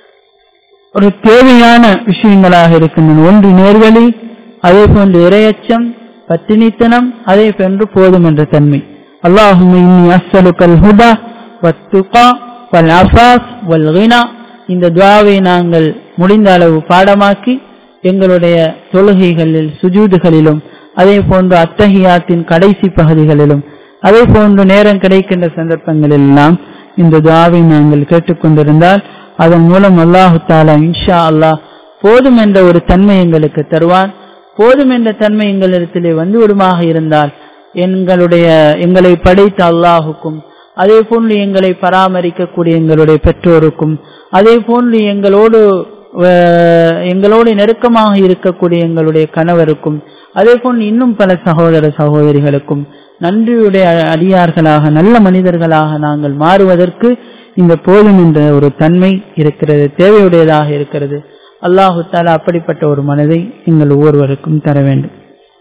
ஒரு தேவையான விஷயங்களாக இருக்கின்றன ஒன்று நேர்வழி அதே போன்று இரையச்சம் பத்தினித்தனம் அதே போன்று போதும் என்ற தன்மை அல்லாஹும் இன்னி அஸ்ஸலுக்கல் ஹுதா வத்துகா வல் அஃபாஸ் வல் கினா இந்த துவாவை நாங்கள் முடிந்த அளவு பாடமாக்கி எங்களுடைய தொழுகைகளில் சுஜூதுகளிலும் அதே போன்று அத்தகையாத்தின் கடைசி பகுதிகளிலும் அதே போன்று நேரம் கிடைக்கின்ற சந்தர்ப்பங்களில் எல்லாம் இந்த துவாவை நாங்கள் கேட்டுக்கொண்டிருந்தால் அதன் மூலம் அல்லாஹு தாலா இன்ஷா அல்லாஹ் போதும் என்ற ஒரு தன்மை எங்களுக்கு தருவான் போதும் என்ற தன்மை எங்களிடத்திலே வந்து விடுமாக இருந்தால் எங்களுடைய எங்களை படைத்த அல்லாஹுக்கும் அதே போன்று எங்களை பராமரிக்கக்கூடிய எங்களுடைய பெற்றோருக்கும் அதே போன்று எங்களோடு எங்களோடு நெருக்கமாக இருக்கக்கூடிய எங்களுடைய கணவருக்கும் அதே போன்று இன்னும் பல சகோதர சகோதரிகளுக்கும் நன்றியுடைய அடியார்களாக நல்ல மனிதர்களாக நாங்கள் மாறுவதற்கு இந்த போதும் என்ற ஒரு தன்மை இருக்கிறது தேவையுடையதாக இருக்கிறது அல்லாஹு தாலா அப்படிப்பட்ட ஒரு மனதை எங்கள் ஒவ்வொருவருக்கும் தர வேண்டும்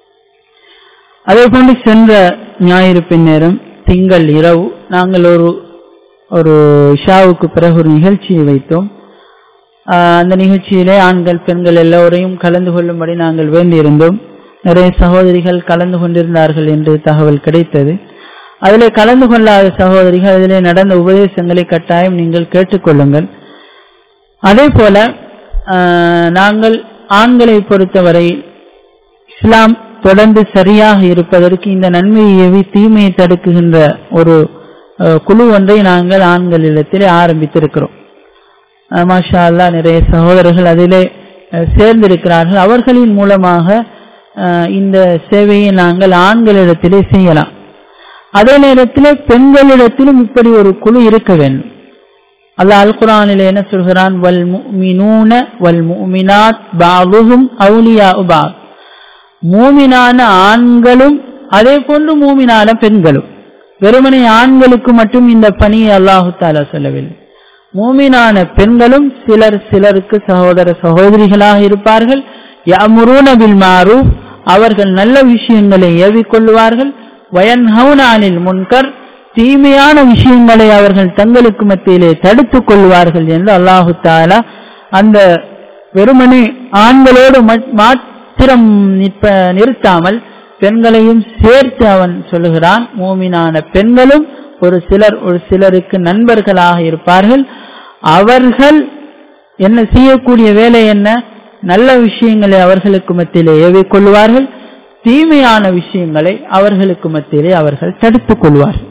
அதே போன்று சென்ற ஞாயிறு பின்னேரம் திங்கள் இரவு நாங்கள் ஒரு ஒரு இஷாவுக்கு பிறகு ஒரு நிகழ்ச்சியை வைத்தோம் அந்த நிகழ்ச்சியிலே ஆண்கள் பெண்கள் எல்லோரையும் கலந்து கொள்ளும்படி நாங்கள் வேண்டியிருந்தோம் நிறைய சகோதரிகள் கலந்து கொண்டிருந்தார்கள் என்று தகவல் கிடைத்தது அதில் கலந்து கொள்ளாத சகோதரிகள் அதிலே நடந்த உபதேசங்களை கட்டாயம் நீங்கள் கேட்டுக்கொள்ளுங்கள் அதே போல நாங்கள் ஆண்களை பொறுத்தவரை இஸ்லாம் தொடர்ந்து சரியாக இருப்பதற்கு இந்த நன்மையை ஏவி தீமையை தடுக்குகின்ற ஒரு குழு ஒன்றை நாங்கள் ஆண்களிடத்திலே ஆரம்பித்திருக்கிறோம் மாஷா அல்லா நிறைய சகோதரர்கள் அதிலே சேர்ந்திருக்கிறார்கள் அவர்களின் மூலமாக இந்த சேவையை நாங்கள் ஆண்களிடத்திலே செய்யலாம் அதே நேரத்தில் பெண்களிடத்திலும் இப்படி ஒரு குழு இருக்க வேண்டும் அல்லாஹ் அல் குரானில் என்ன சொல்கிறான் வல் முமினூன வல் முமினாத் பாபுகும் அவுலியா பாப் மூமினான ஆண்களும் அதே போன்று மூமினான பெண்களும் வெறுமனை ஆண்களுக்கு மட்டும் இந்த பணியை அல்லாஹு தாலா சொல்லவில்லை மூமினான பெண்களும் சிலர் சிலருக்கு சகோதர சகோதரிகளாக இருப்பார்கள் யமுரூன பில் மாரூஃப் அவர்கள் நல்ல விஷயங்களை ஏவிக்கொள்வார்கள் வயன்ஹவுனானில் முன்கர் தீமையான விஷயங்களை அவர்கள் தங்களுக்கு மத்தியிலே தடுத்துக் கொள்வார்கள் என்று அல்லாஹு தாலா அந்த வெறுமனே ஆண்களோடு மாத்திரம் நிற்ப நிறுத்தாமல் பெண்களையும் சேர்த்து அவன் சொல்லுகிறான் மூமினான பெண்களும் ஒரு சிலர் ஒரு சிலருக்கு நண்பர்களாக இருப்பார்கள் அவர்கள் என்ன செய்யக்கூடிய வேலை என்ன நல்ல விஷயங்களை அவர்களுக்கு மத்தியிலே ஏவிக் கொள்வார்கள் தீமையான விஷயங்களை அவர்களுக்கு மத்தியிலே அவர்கள் தடுத்துக் கொள்வார்கள்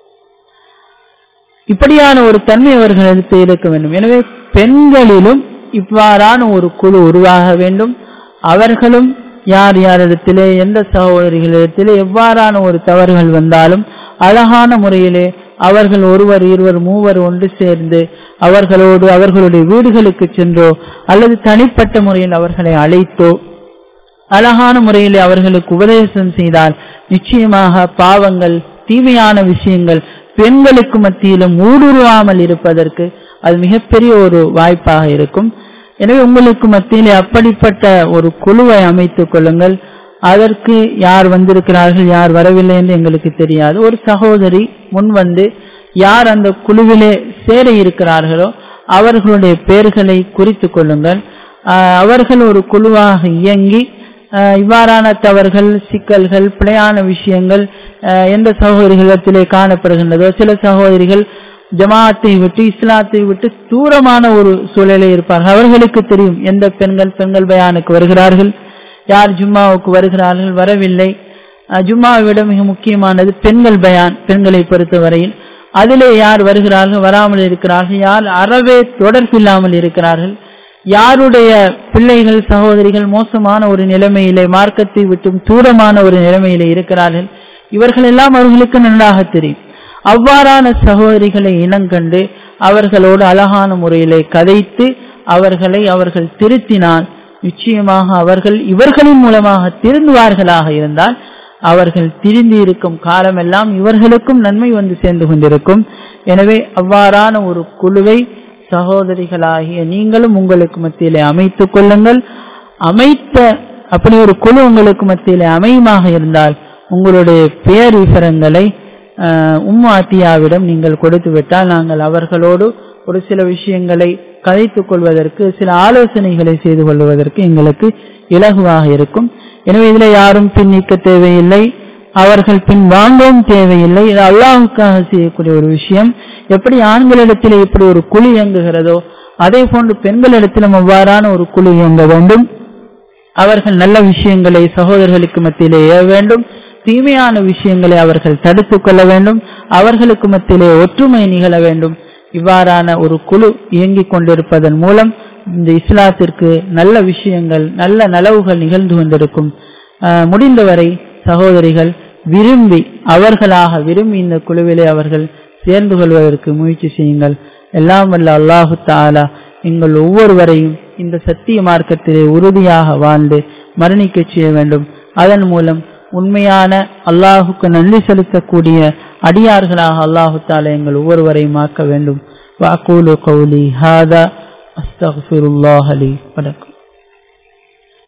இப்படியான ஒரு தன்மை அவர்களுக்கு இருக்க வேண்டும் எனவே பெண்களிலும் இவ்வாறான ஒரு குழு உருவாக வேண்டும் அவர்களும் யார் யாரிடத்திலே எந்த சகோதரிகளிடத்திலே எவ்வாறான ஒரு தவறுகள் வந்தாலும் அழகான முறையிலே அவர்கள் ஒருவர் இருவர் மூவர் ஒன்று சேர்ந்து அவர்களோடு அவர்களுடைய வீடுகளுக்கு சென்றோ அல்லது தனிப்பட்ட முறையில் அவர்களை அழைத்தோ அழகான முறையில் அவர்களுக்கு உபதேசம் செய்தால் நிச்சயமாக பாவங்கள் தீமையான விஷயங்கள் பெண்களுக்கு மத்தியிலும் ஊடுருவாமல் இருப்பதற்கு அது மிகப்பெரிய ஒரு வாய்ப்பாக இருக்கும் எனவே உங்களுக்கு மத்தியிலே அப்படிப்பட்ட ஒரு குழுவை அமைத்துக் கொள்ளுங்கள் அதற்கு யார் வந்திருக்கிறார்கள் யார் வரவில்லை என்று எங்களுக்கு தெரியாது ஒரு சகோதரி முன் வந்து யார் அந்த குழுவிலே சேர இருக்கிறார்களோ அவர்களுடைய பெயர்களை குறித்து கொள்ளுங்கள் அவர்கள் ஒரு குழுவாக இயங்கி இவ்வாறான தவறுகள் சிக்கல்கள் பிழையான விஷயங்கள் எந்த சகோதரிகளிடத்திலே காணப்படுகின்றதோ சில சகோதரிகள் ஜமாத்தை விட்டு இஸ்லாத்தை விட்டு தூரமான ஒரு சூழலில் இருப்பார்கள் அவர்களுக்கு தெரியும் எந்த பெண்கள் பெண்கள் பயானுக்கு வருகிறார்கள் யார் ஜும்மாவுக்கு வருகிறார்கள் வரவில்லை ஜும்மாவை விட மிக முக்கியமானது பெண்கள் பயான் பெண்களை பொறுத்தவரையில் அதிலே யார் வருகிறார்கள் வராமல் இருக்கிறார்கள் யார் அறவே தொடர்பில்லாமல் இருக்கிறார்கள் யாருடைய பிள்ளைகள் சகோதரிகள் மோசமான ஒரு நிலைமையிலே மார்க்கத்தை விட்டும் தூரமான ஒரு நிலைமையிலே இருக்கிறார்கள் இவர்கள் எல்லாம் அவர்களுக்கு நன்றாக தெரியும் அவ்வாறான சகோதரிகளை இனங்கண்டு அவர்களோடு அழகான முறையிலே கதைத்து அவர்களை அவர்கள் திருத்தினால் நிச்சயமாக அவர்கள் இவர்களின் மூலமாக திருந்துவார்களாக இருந்தால் அவர்கள் திருந்தி இருக்கும் காலமெல்லாம் இவர்களுக்கும் நன்மை வந்து சேர்ந்து கொண்டிருக்கும் எனவே அவ்வாறான ஒரு குழுவை சகோதரிகளாகிய நீங்களும் உங்களுக்கு மத்தியிலே அமைத்துக் கொள்ளுங்கள் அமைத்த அப்படி ஒரு குழு உங்களுக்கு மத்தியிலே அமையுமாக இருந்தால் உங்களுடைய பெயர் விவரங்களை உம்மு அத்தியாவிடம் நீங்கள் கொடுத்து விட்டால் நாங்கள் அவர்களோடு ஒரு சில விஷயங்களை கதைத்துக் கொள்வதற்கு சில ஆலோசனைகளை செய்து கொள்வதற்கு எங்களுக்கு இலகுவாக இருக்கும் எனவே இதுல யாரும் பின் நீக்க தேவையில்லை அவர்கள் பின் வாங்கவும் தேவையில்லை இது அல்லாஹுக்காக செய்யக்கூடிய ஒரு விஷயம் எப்படி ஆண்களிடத்தில் இப்படி ஒரு குழு இயங்குகிறதோ அதே போன்று பெண்களிடத்திலும் அவ்வாறான ஒரு குழு இயங்க வேண்டும் அவர்கள் நல்ல விஷயங்களை சகோதரர்களுக்கு மத்தியிலே ஏற வேண்டும் தீமையான விஷயங்களை அவர்கள் தடுத்துக் கொள்ள வேண்டும் அவர்களுக்கு மத்தியிலே ஒற்றுமை நிகழ வேண்டும் இவ்வாறான ஒரு குழு இயங்கிக் கொண்டிருப்பதன் மூலம் இந்த இஸ்லாத்திற்கு நல்ல விஷயங்கள் நல்ல நலவுகள் நிகழ்ந்து கொண்டிருக்கும் முடிந்தவரை சகோதரிகள் விரும்பி அவர்களாக விரும்பி இந்த குழுவிலே அவர்கள் சேர்ந்து கொள்வதற்கு முயற்சி செய்யுங்கள் எல்லாம் வல்ல அல்லாஹு தாலா எங்கள் ஒவ்வொருவரையும் இந்த சத்திய மார்க்கத்திலே உறுதியாக வாழ்ந்து மரணிக்க செய்ய வேண்டும் அதன் மூலம் உண்மையான அல்லாஹுக்கு நன்றி செலுத்தக்கூடிய அடியார்களாக அல்லாஹு தாலா எங்கள் ஒவ்வொருவரையும் ஆக்க வேண்டும் வாக்கூலு கௌலி ஹாதா அஸ்தகுல்லாஹ் அலி வணக்கம்